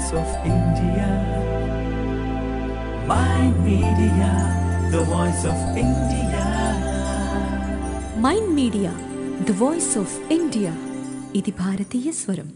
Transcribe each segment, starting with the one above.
voice of India. My media, the voice of India. Mind Media the voice of India ఇది భారతీయ స్వరం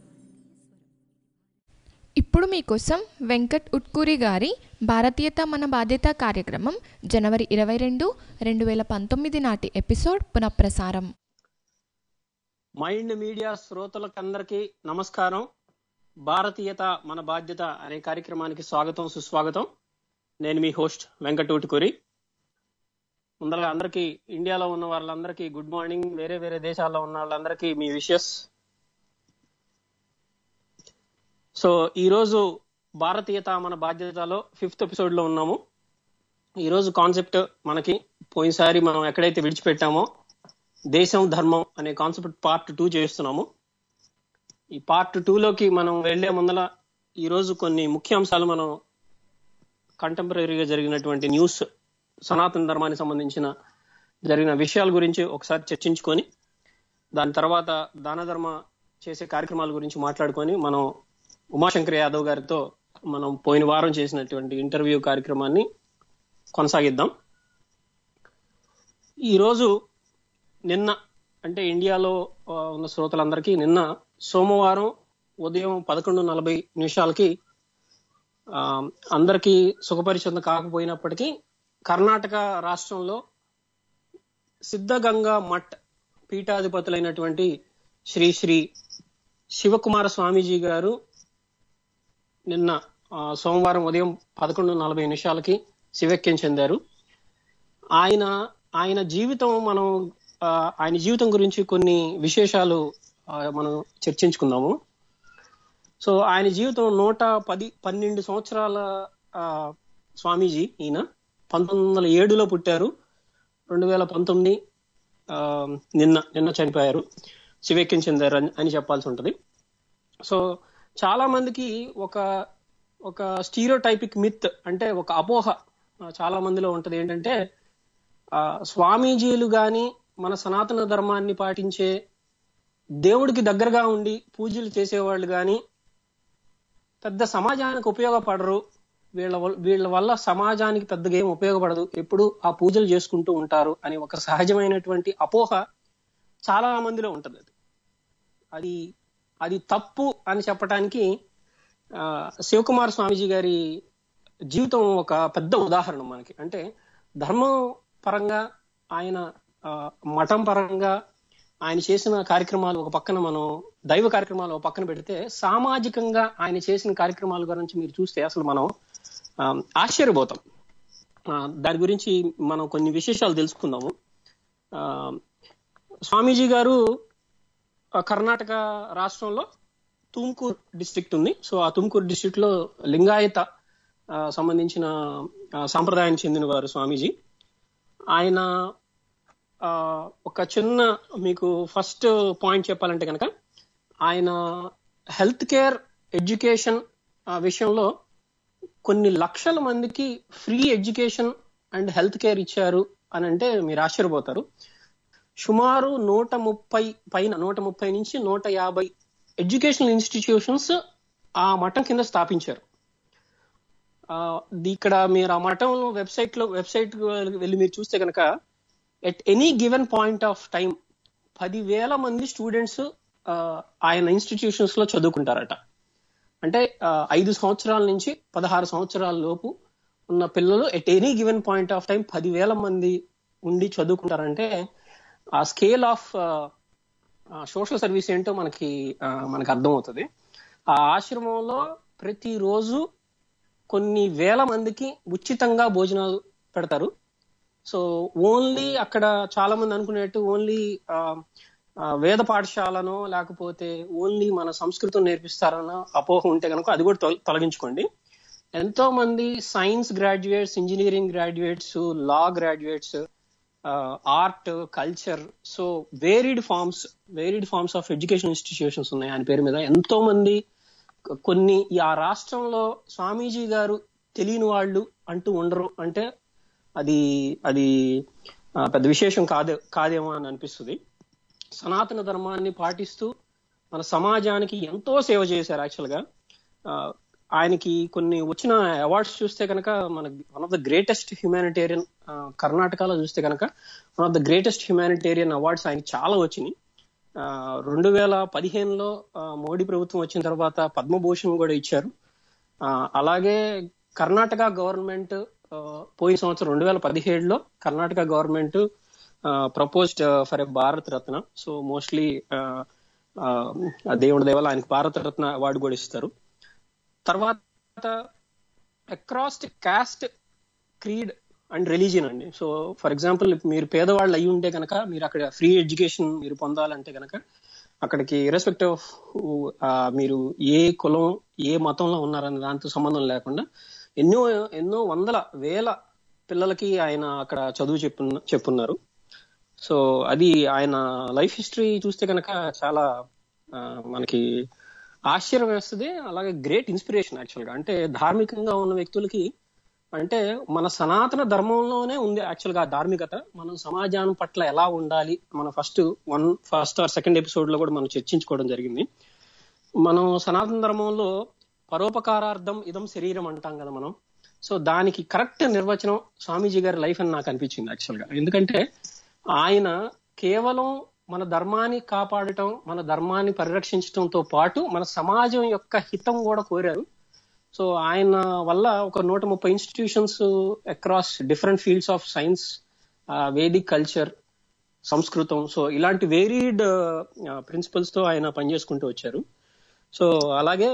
ఇప్పుడు మీకోసం వెంకట్ ఉట్కూరి గారి భారతీయత మన బాధ్యత కార్యక్రమం జనవరి ఇరవై రెండు రెండు వేల పంతొమ్మిది నాటి ఎపిసోడ్ పునఃప్రసారం మైండ్ మీడియా శ్రోతలకందరికీ నమస్కారం భారతీయత మన బాధ్యత అనే కార్యక్రమానికి స్వాగతం సుస్వాగతం నేను మీ హోస్ట్ వెంకటూటికూరి ముందరగా అందరికీ ఇండియాలో ఉన్న వాళ్ళందరికీ గుడ్ మార్నింగ్ వేరే వేరే దేశాల్లో ఉన్న వాళ్ళందరికీ మీ విషెస్ సో ఈరోజు భారతీయత మన బాధ్యతలో ఫిఫ్త్ ఎపిసోడ్ లో ఉన్నాము ఈరోజు కాన్సెప్ట్ మనకి పోయినసారి మనం ఎక్కడైతే విడిచిపెట్టామో దేశం ధర్మం అనే కాన్సెప్ట్ పార్ట్ టూ చేస్తున్నాము ఈ పార్ట్ లోకి మనం వెళ్లే ముందల ఈ రోజు కొన్ని ముఖ్య అంశాలు మనం కంటెంపరీగా జరిగినటువంటి న్యూస్ సనాతన ధర్మానికి సంబంధించిన జరిగిన విషయాల గురించి ఒకసారి చర్చించుకొని దాని తర్వాత దాన ధర్మ చేసే కార్యక్రమాల గురించి మాట్లాడుకొని మనం ఉమాశంకర్ యాదవ్ గారితో మనం పోయిన వారం చేసినటువంటి ఇంటర్వ్యూ కార్యక్రమాన్ని కొనసాగిద్దాం ఈరోజు నిన్న అంటే ఇండియాలో ఆ, ఉన్న శ్రోతలందరికీ నిన్న సోమవారం ఉదయం పదకొండు నలభై నిమిషాలకి ఆ, అందరికీ సుఖపరిచితం కాకపోయినప్పటికీ కర్ణాటక రాష్ట్రంలో సిద్ధగంగా మఠ్ పీఠాధిపతులైనటువంటి శ్రీ శ్రీ శివకుమార స్వామీజీ గారు నిన్న ఆ, సోమవారం ఉదయం పదకొండు నలభై నిమిషాలకి శివక్యం చెందారు ఆయన ఆయన జీవితం మనం ఆ, ఆయన జీవితం గురించి కొన్ని విశేషాలు ఆ, మనం చర్చించుకుందాము సో ఆయన జీవితం నూట పది పన్నెండు సంవత్సరాల ఆ, స్వామీజీ ఈయన పంతొమ్మిది వందల ఏడులో పుట్టారు రెండు వేల పంతొమ్మిది ఆ, నిన్న నిన్న చనిపోయారు శివేక్యం చెందారు అని- అని చెప్పాల్సి ఉంటది సో చాలా మందికి ఒక ఒక స్టీరియోటైపిక్ మిత్ అంటే ఒక అపోహ ఆ, చాలా మందిలో ఉంటది ఏంటంటే ఆ, స్వామీజీలు గాని మన సనాతన ధర్మాన్ని పాటించే దేవుడికి దగ్గరగా ఉండి పూజలు చేసేవాళ్ళు గాని పెద్ద సమాజానికి ఉపయోగపడరు వీళ్ళ వల్- వీళ్ళ వల్ల సమాజానికి పెద్దగా ఏం ఉపయోగపడదు ఎప్పుడు ఆ పూజలు చేసుకుంటూ ఉంటారు అని ఒక సహజమైనటువంటి అపోహ చాలా మందిలో ఉంటది అది అది అది తప్పు అని చెప్పడానికి ఆ, శివకుమార్ స్వామీజీ గారి జీవితం ఒక పెద్ద ఉదాహరణ మనకి అంటే ధర్మం పరంగా ఆయన ఆ, మఠం పరంగా ఆయన చేసిన కార్యక్రమాలు ఒక పక్కన మనం దైవ కార్యక్రమాలు ఒక పక్కన పెడితే సామాజికంగా ఆయన చేసిన కార్యక్రమాల గురించి మీరు చూస్తే అసలు మనం ఆ, ఆశ్చర్యపోతాం ఆ, దాని గురించి మనం కొన్ని విశేషాలు తెలుసుకుందాము ఆ, స్వామీజీ గారు ఆ, కర్ణాటక రాష్ట్రంలో తుమ్కూర్ డిస్ట్రిక్ట్ ఉంది సో ఆ తుమ్కూర్ డిస్ట్రిక్ట్ లో లింగాయత ఆ, సంబంధించిన ఆ, సాంప్రదాయానికి చెందిన వారు స్వామీజీ ఆయన ఆ, ఒక చిన్న మీకు ఫస్ట్ పాయింట్ చెప్పాలంటే కనుక ఆయన హెల్త్ కేర్ ఎడ్యుకేషన్ విషయంలో కొన్ని లక్షల మందికి free education and health care ఇచ్చారు అని అంటే మీరు ఆశ్చర్యపోతారు సుమారు నూట ముప్పై పైన నూట ముప్పై నుంచి నూట యాభై ఎడ్యుకేషనల్ ఇన్స్టిట్యూషన్స్ ఆ మఠం కింద స్థాపించారు ఆ, ది- ఇక్కడ మీరు ఆ మఠంలో వెబ్సైట్ లో వెబ్సైట్ వెళ్ళి మీరు చూస్తే కనుక at any given point of time పదివేల మంది స్టూడెంట్స్ ఆయన ఇన్స్టిట్యూషన్స్ లో చదువుకుంటారట అంటే ఆ, ఐదు సంవత్సరాల నుంచి పదహారు సంవత్సరాల లోపు ఉన్న పిల్లలు at any given point of time పదివేల మంది ఉండి చదువుకుంటారంటే ఆ స్కేల్ ఆఫ్ సోషల్ సర్వీస్ ఏంటో మనకి ఆ, మనకి అర్థమవుతుంది ఆ ఆశ్రమంలో ప్రతిరోజు కొన్ని వేల మందికి ఉచితంగా భోజనాలు పెడతారు సో ఓన్లీ అక్కడ చాలా మంది అనుకునేట్టు ఓన్లీ వేద పాఠశాలను లేకపోతే ఓన్లీ మన సంస్కృతం నేర్పిస్తారన్న అపోహ ఉంటే కనుక అది కూడా తొల- తొలగించుకోండి ఎంతో మంది science graduates engineering graduates law graduates art culture so varied forms varied forms of education institutions ఉన్నాయి ఆయన పేరు మీద ఎంతో మంది కొ- కొన్ని ఈ ఆ రాష్ట్రంలో స్వామీజీ గారు తెలియని వాళ్ళు అంటూ ఉండరు అంటే అది అది ఆ, పెద్ద విశేషం కాదు కాదేమో అని అనిపిస్తుంది సనాతన ధర్మాన్ని పాటిస్తూ మన సమాజానికి ఎంతో సేవ చేశారు యాక్చువల్ గా ఆ, ఆయనకి కొన్ని వచ్చిన అవార్డ్స్ చూస్తే కనుక మన one of the greatest humanitarian కర్ణాటకలో చూస్తే కనుక one of the greatest humanitarian awards ఆయనకి చాలా వచ్చినాయి ఆ, రెండు వేల పదిహేనులో ఆ, మోడీ ప్రభుత్వం వచ్చిన తర్వాత పద్మభూషణ్ కూడా ఇచ్చారు ఆ, అలాగే కర్ణాటక గవర్నమెంట్ ఆ, పోయిన సంవత్సరం రెండు వేల పదిహేడులో Karnataka government proposed for a Bharat Ratna so mostly దేవుడి దేవాల ఆయనకు భారత రత్న అవార్డు కూడా ఇస్తారు తర్వాత across caste creed and religion అండి సో ఫర్ ఎగ్జాంపుల్ మీరు పేదవాళ్ళు అయి ఉంటే కనుక మీరు అక్కడ ఫ్రీ ఎడ్యుకేషన్ మీరు పొందాలంటే కనుక అక్కడికి ఇర్రెస్పెక్టివ్ ఆఫ్ మీరు ఏ కులం ఏ మతంలో ఉన్నారనే దాంతో సంబంధం లేకుండా ఎన్నో ఎన్నో వందల వేల పిల్లలకి ఆయన అక్కడ చదువు చెప్పు చెప్పున్నారు సో అది ఆయన లైఫ్ హిస్టరీ చూస్తే కనుక చాలా ఆ, మనకి ఆశ్చర్యం వేస్తుంది అలాగే గ్రేట్ ఇన్స్పిరేషన్ యాక్చువల్ గా అంటే ధార్మికంగా ఉన్న వ్యక్తులకి అంటే మన సనాతన ధర్మంలోనే ఉంది యాక్చువల్ గా ఆ ధార్మికత మనం సమాజం పట్ల ఎలా ఉండాలి మన first one first or second episode లో కూడా మనం చర్చించుకోవడం జరిగింది మనం సనాతన ధర్మంలో పరోపకారార్థం ఇదం శరీరం అంటాం కదా మనం సో దానికి కరెక్ట్ నిర్వచనం స్వామీజీ గారి లైఫ్ అని నాకు అనిపించింది యాక్చువల్ గా ఎందుకంటే ఆయన కేవలం మన ధర్మాన్ని కాపాడటం మన ధర్మాన్ని పరిరక్షించడంతో పాటు మన సమాజం యొక్క హితం కూడా కోరారు సో ఆయన వల్ల ఒక నూట ముప్పై institutions across different fields of science Vedic culture సంస్కృతం సో ఇలాంటి వేరీడ్ ప్రిన్సిపల్స్ తో ఆయన పనిచేసుకుంటూ వచ్చారు సో అలాగే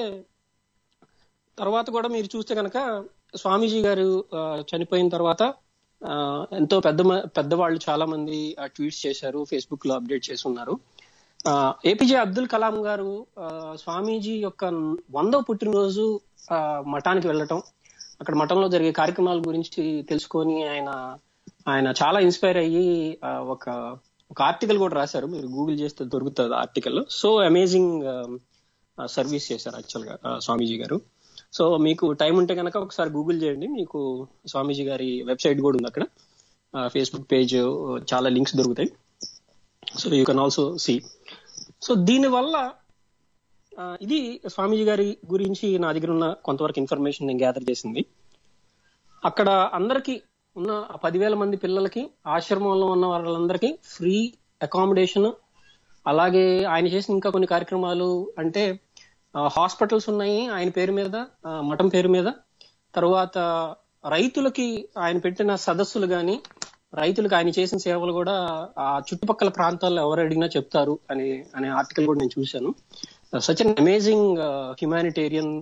తర్వాత కూడా మీరు చూస్తే కనుక స్వామీజీ గారు ఆ, చనిపోయిన తర్వాత ఆ, ఎంతో పెద్ద మ- పెద్దవాళ్ళు చాలా మంది ట్వీట్స్ చేశారు ఫేస్బుక్ లో అప్డేట్ చేసి ఉన్నారు ఆ, ఏపీజే అబ్దుల్ కలాం గారు ఆ, స్వామీజీ యొక్క వందో పుట్టినరోజు ఆ, మఠానికి వెళ్ళటం అక్కడ మఠంలో జరిగే కార్యక్రమాల గురించి తెలుసుకొని ఆయన ఆయన చాలా ఇన్స్పైర్ అయ్యి ఆ, ఒక ఒక ఆర్టికల్ కూడా రాశారు మీరు గూగుల్ చేస్తే దొరుకుతుంది ఆర్టికల్ సో అమేజింగ్ సర్వీస్ చేశారు యాక్చువల్ గా ఆ, స్వామీజీ గారు సో మీకు టైం ఉంటే కనుక ఒకసారి గూగుల్ చేయండి మీకు స్వామీజీ గారి వెబ్సైట్ కూడా ఉంది అక్కడ ఫేస్బుక్ పేజ్ చాలా లింక్స్ దొరుకుతాయి so you can also see so దీని వల్ల ఆ, ఇది స్వామీజీ గారి గురించి నా దగ్గర ఉన్న కొంతవరకు ఇన్ఫర్మేషన్ నేను గ్యాదర్ చేసింది అక్కడ అందరికి ఉన్న ఆ పదివేల మంది పిల్లలకి ఆశ్రమంలో ఉన్న వాళ్ళందరికీ ఫ్రీ అకామిడేషన్ అలాగే ఆయన చేసిన ఇంకా కొన్ని కార్యక్రమాలు అంటే హాస్పిటల్స్ ఉన్నాయి ఆయన పేరు మీద ఆ, మఠం పేరు మీద తర్వాత రైతులకి ఆయన పెట్టిన సదస్సులు గాని రైతులకు ఆయన చేసిన సేవలు కూడా ఆ చుట్టుపక్కల ప్రాంతాల్లో ఎవరు అడిగినా చెప్తారు అని అనే ఆర్టికల్ కూడా నేను చూశాను such an amazing humanitarian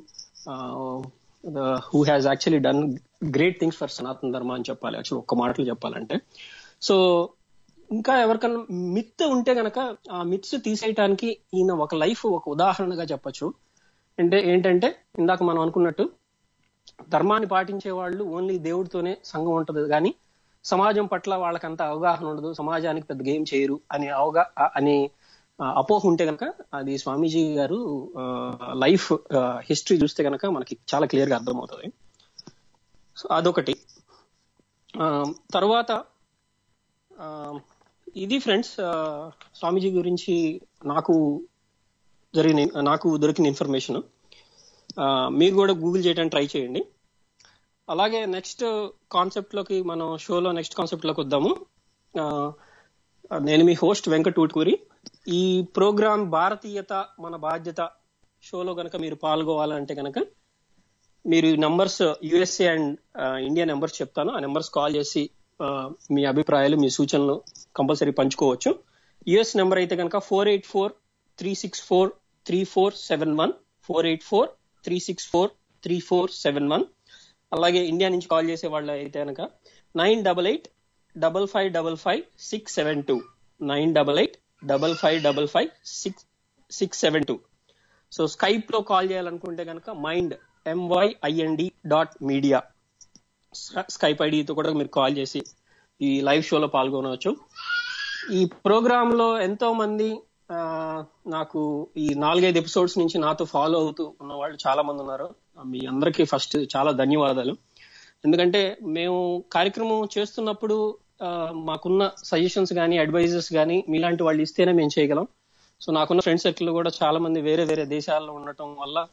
who has actually done great things for Sanatana Dharma అని చెప్పాలి యాక్చువల్ ఒక్క మాటలు చెప్పాలంటే సో ఇంకా ఎవరికన్నా మిత్ ఉంటే గనక ఆ మిత్స్ తీసేయటానికి ఈయన ఒక లైఫ్ ఒక ఉదాహరణగా చెప్పొచ్చు అంటే ఏంటంటే ఇందాక మనం అనుకున్నట్టు ధర్మాన్ని పాటించే వాళ్ళు ఓన్లీ దేవుడితోనే సంఘం ఉంటది కానీ సమాజం పట్ల వాళ్ళకంత అవగాహన ఉండదు సమాజానికి పెద్ద గేమ్ చేయరు అనే అవగా అనే ఆ, అపోహ ఉంటే కనుక అది స్వామీజీ గారు లైఫ్ హిస్టరీ చూస్తే కనుక మనకి చాలా క్లియర్ గా అర్థమవుతుంది సో అదొకటి ఆ, తర్వాత ఆ, ఇది ఫ్రెండ్స్ స్వామీజీ గురించి నాకు జరిగిన నాకు దొరికిన ఇన్ఫర్మేషన్ మీరు కూడా గూగుల్ చేయడానికి ట్రై చేయండి అలాగే నెక్స్ట్ కాన్సెప్ట్ లోకి మనం షోలో నెక్స్ట్ కాన్సెప్ట్ లోకి వద్దాము ఆ, నేను మీ హోస్ట్ వెంకట్ ఊట్కూరి ఈ ప్రోగ్రామ్ భారతీయత మన బాధ్యత షోలో కనుక మీరు పాల్గొవాలంటే కనుక మీరు numbers USA and India numbers చెప్తాను ఆ నెంబర్స్ కాల్ చేసి ఆ, మీ అభిప్రాయాలు మీ సూచనలు కంపల్సరీ పంచుకోవచ్చు యుఎస్ నెంబర్ అయితే కనుక four eight four three six four three four seven one four eight four three six four three four seven one అలాగే ఇండియా నుంచి కాల్ చేసే వాళ్ళు అయితే కనుక nine double eight double five double five six seven two nine double eight double five double five six six seven two so Skype లో call చేయాలనుకుంటే కనుక Mind M Y I N D dot media Skype ఐడితో కూడా మీరు కాల్ చేసి ఈ లైవ్ షోలో పాల్గొనవచ్చు ఈ ప్రోగ్రామ్ లో ఎంతో మంది ఆ, నాకు ఈ నాలుగైదు ఎపిసోడ్స్ నుంచి నాతో ఫాలో అవుతూ ఉన్న వాళ్ళు చాలా మంది ఉన్నారు మీ అందరికీ ఫస్ట్ చాలా ధన్యవాదాలు ఎందుకంటే మేము కార్యక్రమం చేస్తున్నప్పుడు ఆ, మాకున్న సజెషన్స్ కానీ అడ్వైజెస్ కానీ మీలాంటి వాళ్ళు ఇస్తేనే మేము చేయగలం సో నాకున్న ఫ్రెండ్ సర్కిల్ కూడా చాలా మంది వేరే వేరే దేశాల్లో ఉండటం వల్ల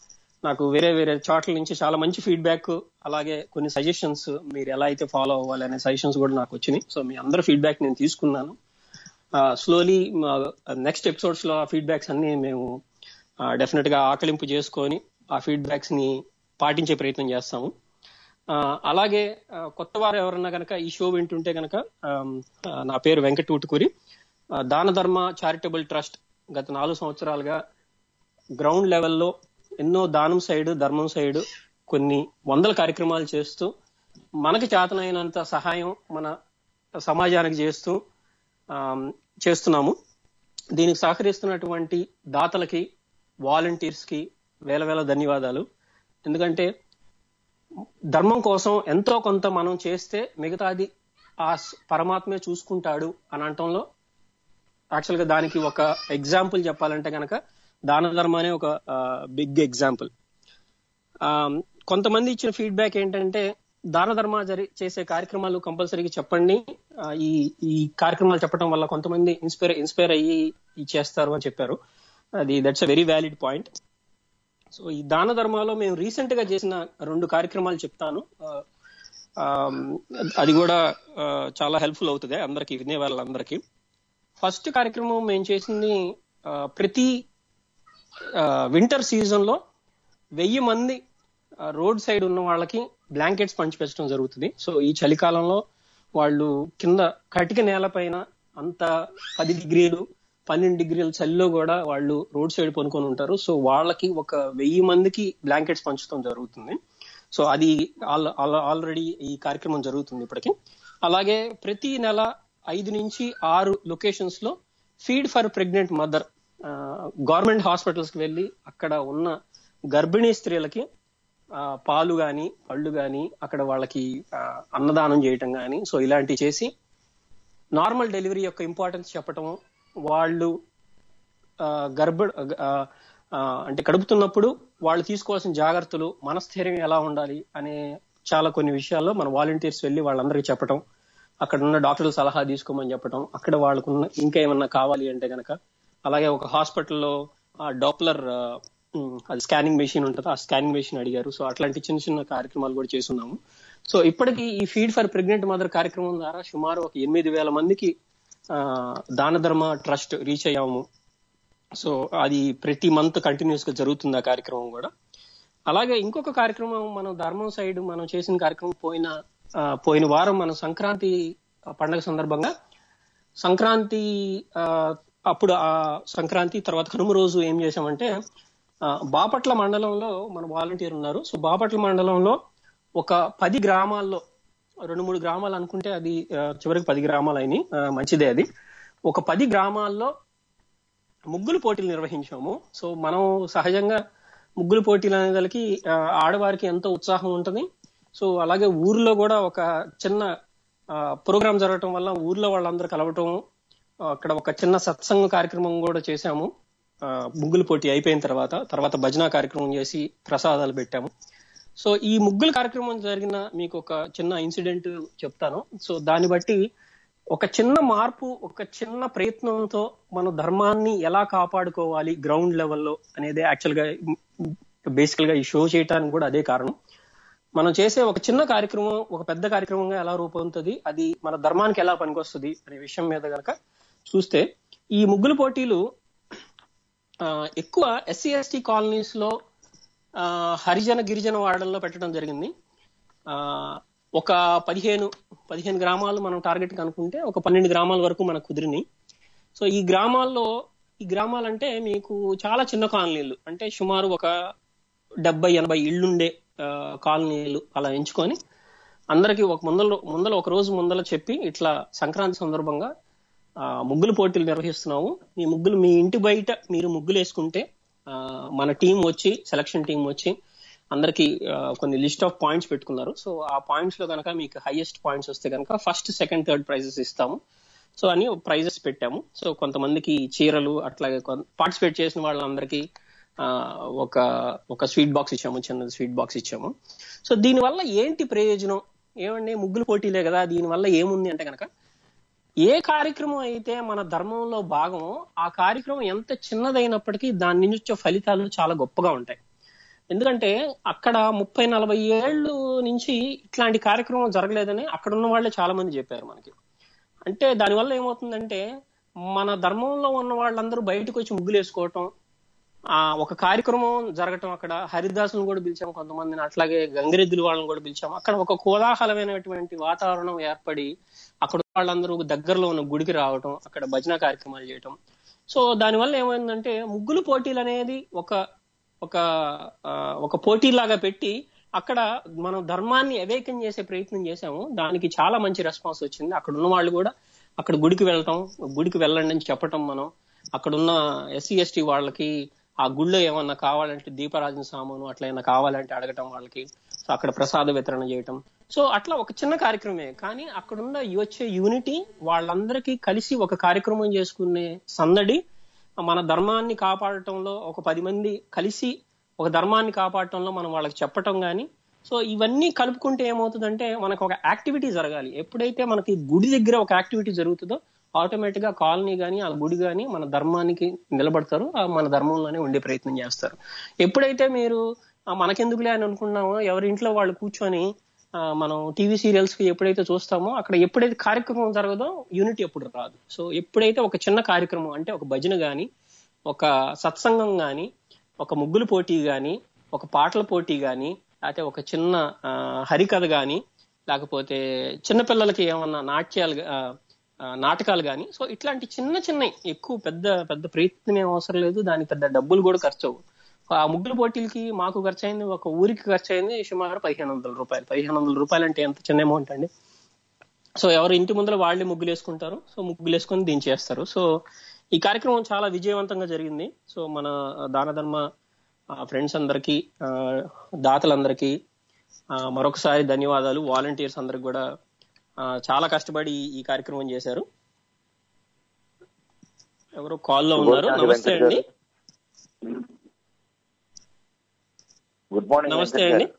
నాకు వేరే వేరే చోట్ల నుంచి చాలా మంచి ఫీడ్బ్యాక్ అలాగే కొన్ని సజెషన్స్ మీరు ఎలా అయితే ఫాలో అవ్వాలి అనే సజెషన్స్ కూడా నాకు వచ్చినాయి సో మీ అందరి ఫీడ్బ్యాక్ నేను తీసుకున్నాను స్లోలీ నెక్స్ట్ ఎపిసోడ్స్ లో ఆ ఫీడ్బ్యాక్స్ అన్ని మేము డెఫినెట్ గా ఆకలింపు చేసుకొని ఆ ఫీడ్బ్యాక్స్ ని పాటించే ప్రయత్నం చేస్తాము ఆ, అలాగే ఆ, కొత్త వారు ఎవరన్నా కనుక ఈ షో వింటుంటే కనుక నా పేరు వెంకట ఊటుకూరి ఆ, దాన ధర్మ చారిటబుల్ ట్రస్ట్ గత నాలుగు సంవత్సరాలుగా గ్రౌండ్ లెవెల్లో ఎన్నో దానం సైడ్ ధర్మం సైడ్ కొన్ని వందల కార్యక్రమాలు చేస్తూ మనకి చేతనైనంత సహాయం మన సమాజానికి చేస్తూ ఆమ్, చేస్తున్నాము దీనికి సహకరిస్తున్నటువంటి దాతలకి వాలంటీర్స్ కి వేల వేల ధన్యవాదాలు ఎందుకంటే ధర్మం కోసం ఎంతో కొంత మనం చేస్తే మిగతాది ఆ స్- పరమాత్మే చూసుకుంటాడు అని అనటంలో యాక్చువల్ గా దానికి ఒక ఎగ్జాంపుల్ చెప్పాలంటే కనుక దాన ధర్మ అనే ఒక బిగ్ ఎగ్జాంపుల్ కొంతమంది ఇచ్చిన ఫీడ్బ్యాక్ ఏంటంటే దాన ధర్మ జరి చేసే కార్యక్రమాలు కంపల్సరీగా చెప్పండి ఆ, ఈ ఈ కార్యక్రమాలు చెప్పడం వల్ల కొంతమంది ఇన్స్పైర్ ఇన్స్పైర్ అయ్యి ఇది చేస్తారు అని చెప్పారు అది that's a very valid point so ఈ దాన ధర్మాలో మేము రీసెంట్ గా చేసిన రెండు కార్యక్రమాలు చెప్తాను ఆ, ఆ, అది కూడా ఆ, చాలా హెల్ప్ఫుల్ అవుతుంది అందరికి వినే వాళ్ళందరికీ ఫస్ట్ కార్యక్రమం మేము చేసింది ఆ, ప్రతి వింటర్ సీజన్ లో వెయ్యి మంది రోడ్ సైడ్ ఉన్న వాళ్ళకి బ్లాంకెట్స్ పంచిపెట్టడం జరుగుతుంది సో ఈ చలికాలంలో వాళ్ళు కింద కటిక నేలపైన అంత పది డిగ్రీలు పన్నెండు డిగ్రీల చలిలో కూడా వాళ్ళు రోడ్ సైడ్ పనుకొని ఉంటారు సో వాళ్ళకి ఒక వెయ్యి మందికి బ్లాంకెట్స్ పంచడం జరుగుతుంది సో అది ఆల్రెడీ ఈ కార్యక్రమం జరుగుతుంది ఇప్పటికి అలాగే ప్రతి నెల ఐదు నుంచి ఆరు లొకేషన్స్ లో feed for pregnant mother government hospitals కి వెళ్ళి అక్కడ ఉన్న గర్భిణీ స్త్రీలకి ఆ, పాలు గాని పళ్ళు గాని అక్కడ వాళ్ళకి ఆ, అన్నదానం చేయటం గాని సో ఇలాంటివి చేసి నార్మల్ డెలివరీ యొక్క ఇంపార్టెన్స్ చెప్పటం వాళ్ళు ఆ, గర్భ ఆ, ఆ, అంటే కడుపుతున్నప్పుడు వాళ్ళు తీసుకోవాల్సిన జాగ్రత్తలు మనస్థైర్యం ఎలా ఉండాలి అనే చాలా కొన్ని విషయాల్లో మన వాలంటీర్స్ వెళ్ళి వాళ్ళందరికీ చెప్పటం అక్కడ ఉన్న డాక్టర్ల సలహా తీసుకోమని చెప్పటం అక్కడ వాళ్ళకున్న ఇంకా ఏమన్నా కావాలి అంటే గనక అలాగే ఒక హాస్పిటల్లో డాప్లర్ అది స్కానింగ్ మెషిన్ ఉంటుంది ఆ స్కానింగ్ మెషిన్ అడిగారు సో అట్లాంటి చిన్న చిన్న కార్యక్రమాలు కూడా చేస్తున్నాము సో ఇప్పటికి ఈ ఫీడ్ ఫర్ ప్రెగ్నెంట్ మదర్ కార్యక్రమం ద్వారా సుమారు ఒక ఎనిమిది వేల మందికి ఆ, దాన ధర్మ ట్రస్ట్ రీచ్ అయ్యాము సో అది ప్రతి మంత్ కంటిన్యూస్ గా జరుగుతుంది ఆ కార్యక్రమం కూడా అలాగే ఇంకొక కార్యక్రమం మనం ధర్మం సైడ్ మనం చేసిన కార్యక్రమం పోయిన ఆ, పోయిన వారం మనం సంక్రాంతి పండగ సందర్భంగా సంక్రాంతి ఆ, అప్పుడు ఆ సంక్రాంతి తర్వాత కనుమ రోజు ఏం చేశామంటే ఆ, బాపట్ల మండలంలో మన వాలంటీర్ ఉన్నారు సో బాపట్ల మండలంలో ఒక పది గ్రామాల్లో రెండు మూడు గ్రామాలు అనుకుంటే అది ఆ, చివరికి పది గ్రామాలు అయినాయి ఆ, మంచిదే అది ఒక పది గ్రామాల్లో ముగ్గులు పోటీలు నిర్వహించాము సో మనం సహజంగా ముగ్గులు పోటీలు అనేదానికి ఆ, ఆడవారికి ఎంతో ఉత్సాహం ఉంటుంది సో అలాగే ఊర్లో కూడా ఒక చిన్న ప్రోగ్రామ్ జరగటం వల్ల ఊర్లో వాళ్ళందరూ కలవటం ఆ, అక్కడ ఒక చిన్న సత్సంగ కార్యక్రమం కూడా చేశాము ఆ, ముగ్గులు పోటీ అయిపోయిన తర్వాత తర్వాత భజన కార్యక్రమం చేసి ప్రసాదాలు పెట్టాము సో ఈ ముగ్గుల కార్యక్రమం జరిగిన మీకు ఒక చిన్న ఇన్సిడెంట్ చెప్తాను సో దాన్ని బట్టి ఒక చిన్న మార్పు ఒక చిన్న ప్రయత్నంతో మన ధర్మాన్ని ఎలా కాపాడుకోవాలి గ్రౌండ్ లెవెల్లో అనేది యాక్చువల్ గా బేసికల్ గా ఈ షో చేయడానికి కూడా అదే కారణం మనం చేసే ఒక చిన్న కార్యక్రమం ఒక పెద్ద కార్యక్రమంగా ఎలా రూపొందుతుంది అది మన ధర్మానికి ఎలా పనికొస్తుంది అనే విషయం మీద గనక చూస్తే ఈ ముగ్గుల పోటీలు ఆ, ఎక్కువ ఎస్సీ ఎస్టీ కాలనీస్ లో ఆ, హరిజన గిరిజన వాడల్లో పెట్టడం జరిగింది ఆ, ఒక పదిహేను పదిహేను గ్రామాలు మనం టార్గెట్ అనుకుంటే ఒక పన్నెండు గ్రామాల వరకు మనకు కుదిరినాయి సో ఈ గ్రామాల్లో ఈ గ్రామాలంటే మీకు చాలా చిన్న కాలనీలు అంటే సుమారు ఒక డెబ్బై ఎనభై ఇళ్ళుండే ఆ, కాలనీలు అలా ఎంచుకొని అందరికి ఒక ముందల ముందల ఒక రోజు ముందల చెప్పి ఇట్లా సంక్రాంతి సందర్భంగా ఆ, ముగ్గులు పోటీలు నిర్వహిస్తున్నాము మీ ముగ్గులు మీ ఇంటి బయట మీరు ముగ్గులు వేసుకుంటే ఆ, మన టీం వచ్చి సెలక్షన్ టీం వచ్చి అందరికి ఆ, కొన్ని లిస్ట్ ఆఫ్ పాయింట్స్ పెట్టుకున్నారు సో ఆ పాయింట్స్ లో కనుక మీకు హైయెస్ట్ పాయింట్స్ వస్తే కనుక ఫస్ట్ సెకండ్ థర్డ్ ప్రైజెస్ ఇస్తాము సో అని ప్రైజెస్ పెట్టాము సో కొంతమందికి చీరలు అట్లాగే పార్టిసిపేట్ చేసిన వాళ్ళందరికీ ఆ, ఒక ఒక స్వీట్ బాక్స్ ఇచ్చాము చిన్న స్వీట్ బాక్స్ ఇచ్చాము సో దీనివల్ల ఏంటి ప్రయోజనం ఏమండి ముగ్గులు పోటీలే కదా దీనివల్ల ఏముంది అంటే కనుక ఏ కార్యక్రమం అయితే మన ధర్మంలో భాగమో ఆ కార్యక్రమం ఎంత చిన్నదైనప్పటికీ దాని నుంచి వచ్చే ఫలితాలు చాలా గొప్పగా ఉంటాయి ఎందుకంటే అక్కడ ముప్పై నలభై ఏళ్ళు నుంచి ఇట్లాంటి కార్యక్రమం జరగలేదని అక్కడ ఉన్న వాళ్ళే చాలా మంది చెప్పారు మనకి అంటే దానివల్ల ఏమవుతుందంటే మన ధర్మంలో ఉన్న వాళ్ళందరూ బయటకు వచ్చి ముగ్గులు వేసుకోవటం ఆ ఒక కార్యక్రమం జరగటం అక్కడ హరిదాసులను కూడా పిలిచాం కొంతమందిని అట్లాగే గంగిరెద్దులు వాళ్ళని కూడా పిలిచాం అక్కడ ఒక కోలాహలమైనటువంటి వాతావరణం ఏర్పడి అక్కడ వాళ్ళందరూ దగ్గరలో ఉన్న గుడికి రావటం అక్కడ భజన కార్యక్రమాలు చేయటం సో దానివల్ల ఏమైందంటే ముగ్గులు పోటీలు అనేది ఒక ఒక ఆ, ఒక పోటీలాగా పెట్టి అక్కడ మనం ధర్మాన్ని అవేకం చేసే ప్రయత్నం చేశాము దానికి చాలా మంచి రెస్పాన్స్ వచ్చింది అక్కడ ఉన్న వాళ్ళు కూడా అక్కడ గుడికి వెళ్ళటం గుడికి వెళ్ళండి అని చెప్పటం మనం అక్కడ ఉన్న ఎస్సీ ఎస్టీ వాళ్ళకి ఆ గుళ్ళో ఏమన్నా కావాలంటే దీపారాజన సామాను అట్లా ఏమన్నా కావాలంటే అడగటం వాళ్ళకి సో అక్కడ ప్రసాద వితరణ చేయటం సో అట్లా ఒక చిన్న కార్యక్రమమే కానీ అక్కడున్న ఈ వచ్చే యూనిటీ వాళ్ళందరికీ కలిసి ఒక కార్యక్రమం చేసుకునే సందడి మన ధర్మాన్ని కాపాడటంలో ఒక పది మంది కలిసి ఒక ధర్మాన్ని కాపాడటంలో మనం వాళ్ళకి చెప్పటం గాని సో ఇవన్నీ కలుపుకుంటే ఏమవుతుందంటే మనకు ఒక యాక్టివిటీ జరగాలి ఎప్పుడైతే మనకి గుడి దగ్గర ఒక యాక్టివిటీ జరుగుతుందో ఆటోమేటిక్ గా కాలనీ గాని ఆ గుడి గాని మన ధర్మానికి నిలబడతారు ఆ మన ధర్మంలోనే ఉండే ప్రయత్నం చేస్తారు ఎప్పుడైతే మీరు ఆ, మనకెందుకులే అని అనుకున్నామో ఎవరి ఇంట్లో వాళ్ళు కూర్చొని ఆ, మనం టీవీ సీరియల్స్ కి ఎప్పుడైతే చూస్తామో అక్కడ ఎప్పుడైతే కార్యక్రమం జరగదో యూనిటీ ఎప్పుడు రాదు సో ఎప్పుడైతే ఒక చిన్న కార్యక్రమం అంటే ఒక భజన గాని ఒక సత్సంగం గాని ఒక ముగ్గులు పోటీ గాని ఒక పాటల పోటీ గాని లేకపోతే ఒక చిన్న ఆ, హరికథ గాని లేకపోతే చిన్నపిల్లలకి ఏమన్నా నాట్యాలు గా- ఆ, ఆ, నాటకాలు గాని సో ఇట్లాంటి చిన్న చిన్న ఎక్కువ పెద్ద పెద్ద ప్రయత్నం ఏం అవసరం లేదు దానికి పెద్ద డబ్బులు కూడా ఖర్చు అవ్వు ఆ ముగ్గుల పోటీలకి మాకు ఖర్చు అయింది ఒక ఊరికి ఖర్చు అయింది సుమారు పదిహేను వందల రూపాయలు పదిహేను వందల రూపాయలు అంటే ఎంత చిన్న అమౌంట్ అండి సో ఎవరు ఇంటి ముందర వాళ్ళే ముగ్గులు వేసుకుంటారు సో ముగ్గులు వేసుకొని దించేస్తారు సో ఈ కార్యక్రమం చాలా విజయవంతంగా జరిగింది సో మన దాన ధర్మ ఫ్రెండ్స్ అందరికి దాతలందరికీ ఆ, మరొకసారి ధన్యవాదాలు వాలంటీర్స్ అందరికి కూడా ఆ, చాలా కష్టపడి ఈ- ఈ కార్యక్రమం చేశారు ఎవరు కాల్లో ఉన్నారు శుభోదయం నమస్తే వెంకట్ అండి గారు. గుడ్ మార్నింగ్ నమస్తే వెంకట్ అండి గారు.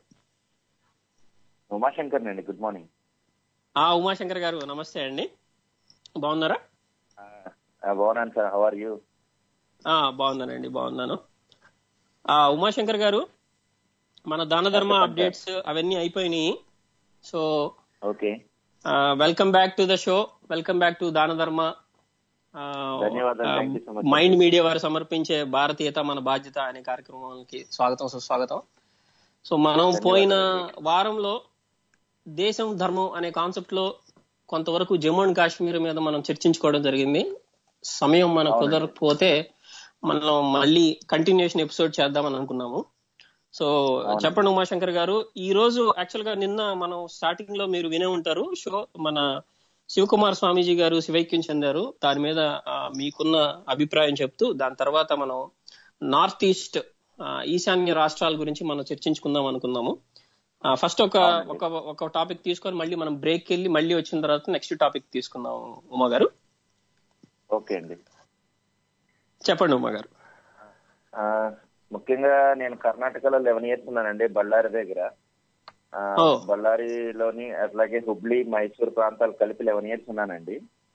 ఉమాశంకర్ అండి గుడ్ మార్నింగ్ ఆ ఉమాశంకర్ గారు నమస్తే అండి బాగున్నారా ఆ, ఆ, బాగున్నాను సార్ హౌ ఆర్ యూ ఆ బాగున్నానండి బాగున్నాను ఆ ఉమాశంకర్ గారు మన దాన ధర్మ చెప్పండి. అప్డేట్స్ అవన్నీ అయిపోయినాయి so okay welcome back to the show welcome back to Dana Dharma ధన్యవాదాలు. Thank you so much. Mind Media వారు సమర్పించే భారతీయత మన బాధ్యత అనే కార్యక్రమానికి స్వాగతం సుస్వాగతం సో మనం పోయిన వారంలో దేశం ధర్మం అనే కాన్సెప్ట్ లో కొంతవరకు జమ్మూ అండ్ కాశ్మీర్ మీద మనం చర్చించుకోవడం జరిగింది సమయం మనకు అవునండి. కుదరకపోతే మనం మళ్ళీ కంటిన్యూషన్ ఎపిసోడ్ చేద్దామని అనుకున్నాము సో అవును. చెప్పండి ఉమాశంకర్ గారు ఈ రోజు యాక్చువల్ గా నిన్న మనం స్టార్టింగ్ లో మీరు వినే ఉంటారు షో మన శివకుమార్ స్వామీజీ గారు శివైక్యం చెందారు దాని మీద ఆ, మీకున్న అభిప్రాయం చెప్తూ దాని తర్వాత మనం నార్త్ ఈస్ట్ ఆ, ఈశాన్య రాష్ట్రాల గురించి మనం చర్చించుకుందాం అనుకున్నాము ఫస్ట్ ఒక అవునండి. ఒక ఒక టాపిక్ తీసుకొని మళ్ళీ మనం బ్రేక్ వెళ్ళి మళ్ళీ వచ్చిన తర్వాత నెక్స్ట్ టాపిక్ తీసుకుందాం ఉమా గారు ఓకే అండి చెప్పండి ఉమా గారు ఆ, ముఖ్యంగా నేను కర్ణాటకలో లెవెన్ ఇయర్స్ ఉన్నానండి బళ్ళారి దగ్గర ఆ, ఓ. బళ్ళారిలోని అట్లాగే హుబ్లీ మైసూర్ ప్రాంతాలు కలిపి లెవెన్ ఇయర్స్ ఉన్నానండి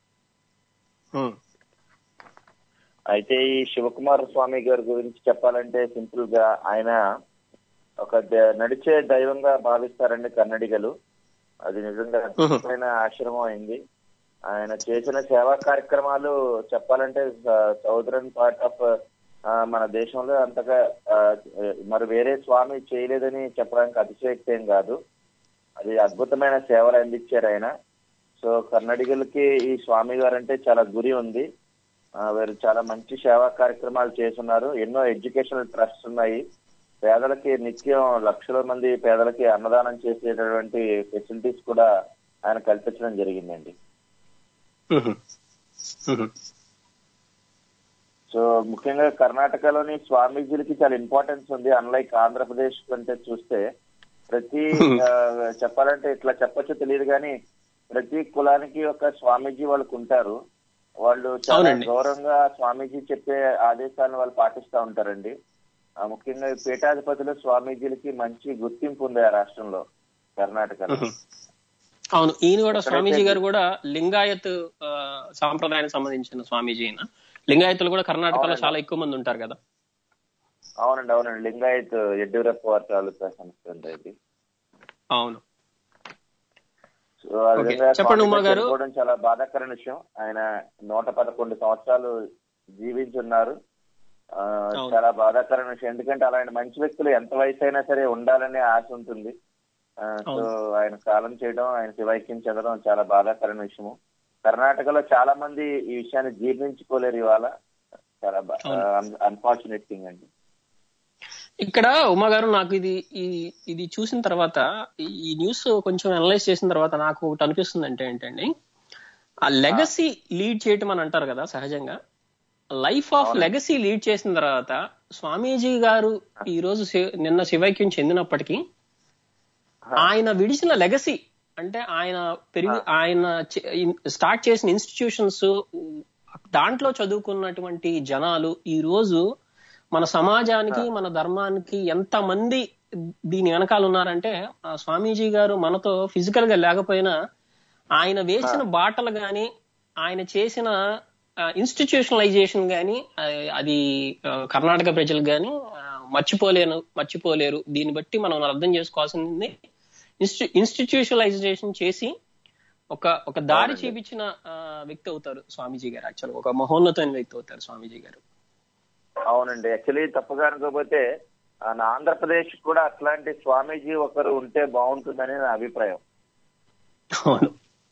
ఉమ్, అయితే ఈ శివకుమార స్వామి గారి గురించి చెప్పాలంటే సింపుల్ గా ఆయన ఒక ద- నడిచే దైవంగా భావిస్తారండి కన్నడిగలు అది నిజంగా అద్భుతమైన ఆశ్రమం అయింది ఆయన చేసిన సేవా కార్యక్రమాలు చెప్పాలంటే సౌదరన్ పార్ట్ ఆఫ్ మన దేశంలో అంతగా ఆ, మరి వేరే స్వామి చేయలేదని చెప్పడానికి అతిశయోక్తి ఏం కాదు అది అద్భుతమైన సేవలు అందించారు ఆయన సో కన్నడిగలకి ఈ స్వామి గారు అంటే చాలా గురి ఉంది ఆ, వీరు చాలా మంచి సేవా కార్యక్రమాలు చేస్తున్నారు ఎన్నో ఎడ్యుకేషనల్ ట్రస్ట్ ఉన్నాయి పేదలకి నిత్యం లక్షల మంది పేదలకి అన్నదానం చేసేటటువంటి ఫెసిలిటీస్ కూడా ఆయన కల్పించడం జరిగిందండి ఉహు, ఉహు, సో ముఖ్యంగా కర్ణాటకలోని స్వామీజీలకి చాలా ఇంపార్టెన్స్ ఉంది అన్లైక్ ఆంధ్రప్రదేశ్ కంటే చూస్తే ప్రతి ఆ, చెప్పాలంటే ఇట్లా చెప్పొచ్చో తెలియదు కానీ ప్రతి కులానికి ఒక స్వామీజీ వాళ్ళకు ఉంటారు వాళ్ళు చాలా అవునండి. గౌరవంగా స్వామీజీ చెప్పే ఆదేశాలను వాళ్ళు పాటిస్తూ ఉంటారండి ఆ, ముఖ్యంగా ఈ పీఠాధిపతులు స్వామీజీలకి మంచి గుర్తింపు ఉంది ఆ రాష్ట్రంలో కర్ణాటకలో ఉహు. అవును ఈయన కూడా ఎక్కడైతే- స్వామీజీ గారు కూడా లింగాయత్ ఆ, సాంప్రదాయానికి సంబంధించిన స్వామీజీ అయిన లింగాయతులు కూడా కర్ణాటకలో అవునండి. చాలా ఎక్కువ మంది ఉంటారు కదా అవునండి అవునండి లింగాయత్ యడ్యూరప్ప వారి తాలూకా సంస్థ అండి ఇది అవును సో ఆ ఓకే. విధంగా చెప్పండి స్వామి ఉమా గారు. చనిపోవడం చాలా బాధాకరమైన విషయం ఆయన నూట పదకొండు సంవత్సరాలు జీవించున్నారు ఆ, అవును. చాలా బాధాకరమైన విషయం ఎందుకంటే అలాంటి మంచి వ్యక్తులు ఎంత వయసు అయినా సరే ఉండాలనే ఆశ ఉంటుంది ఆ, సో అవును. ఆయన కాలం చేయడం ఆయన శివైక్యం చెందడం చాలా బాధాకరమైన విషయము కర్ణాటకలో చాలా మంది ఈ విషయాన్ని జీర్ణించుకోలేరు ఇవాళ చాలా అన్ఫార్చునేట్ థింగ్ అండి ఇక్కడ ఉమా గారు నాకు ఇది ఈ ఇది చూసిన తర్వాత ఈ- ఈ న్యూస్ కొంచెం అనలైజ్ చేసిన తర్వాత నాకు ఒకటి అనిపిస్తుంది అంటే ఏంటండి ఆ లెగసీ లీడ్ చేయటం అని అంటారు కదా సహజంగా లైఫ్ ఆఫ్ లెగసీ లీడ్ చేసిన తర్వాత స్వామీజీ గారు ఈ రోజు శి- నిన్న శివైక్యం చెందినప్పటికీ ఆయన విడిచిన లెగసీ అంటే ఆయన పెరిగి ఆయన స్టార్ట్ చేసిన ఇన్స్టిట్యూషన్స్ దాంట్లో చదువుకున్నటువంటి జనాలు ఈ రోజు మన సమాజానికి మన ధర్మానికి ఎంత మంది దీని వెనకాల ఉన్నారంటే ఆ స్వామీజీ గారు మనతో ఫిజికల్ గా లేకపోయినా ఆయన వేసిన బాటలు గాని ఆయన చేసిన ఇన్స్టిట్యూషనలైజేషన్ గాని ఆ, అది ఆ, కర్ణాటక ప్రజలకు గాని ఆ, మర్చిపోలేను మర్చిపోలేరు దీన్ని బట్టి మనం అర్థం చేసుకోవాల్సింది ఇన్స్టిట్యూషనలైజేషన్ చేసి ఒక ఒక దారి చూపించిన ఆ, వ్యక్తి అవుతారు స్వామీజీ గారు యాక్చువల్ ఒక మహోన్నతమైన వ్యక్తి అవుతారు స్వామీజీ గారు అవునండి యాక్చువల్లీ తప్పుగా అనుకోకపోతే ఆ, నా ఆంధ్రప్రదేశ్ కూడా అట్లాంటి స్వామీజీ ఒకరు ఉంటే బాగుంటుందని నా అభిప్రాయం అవును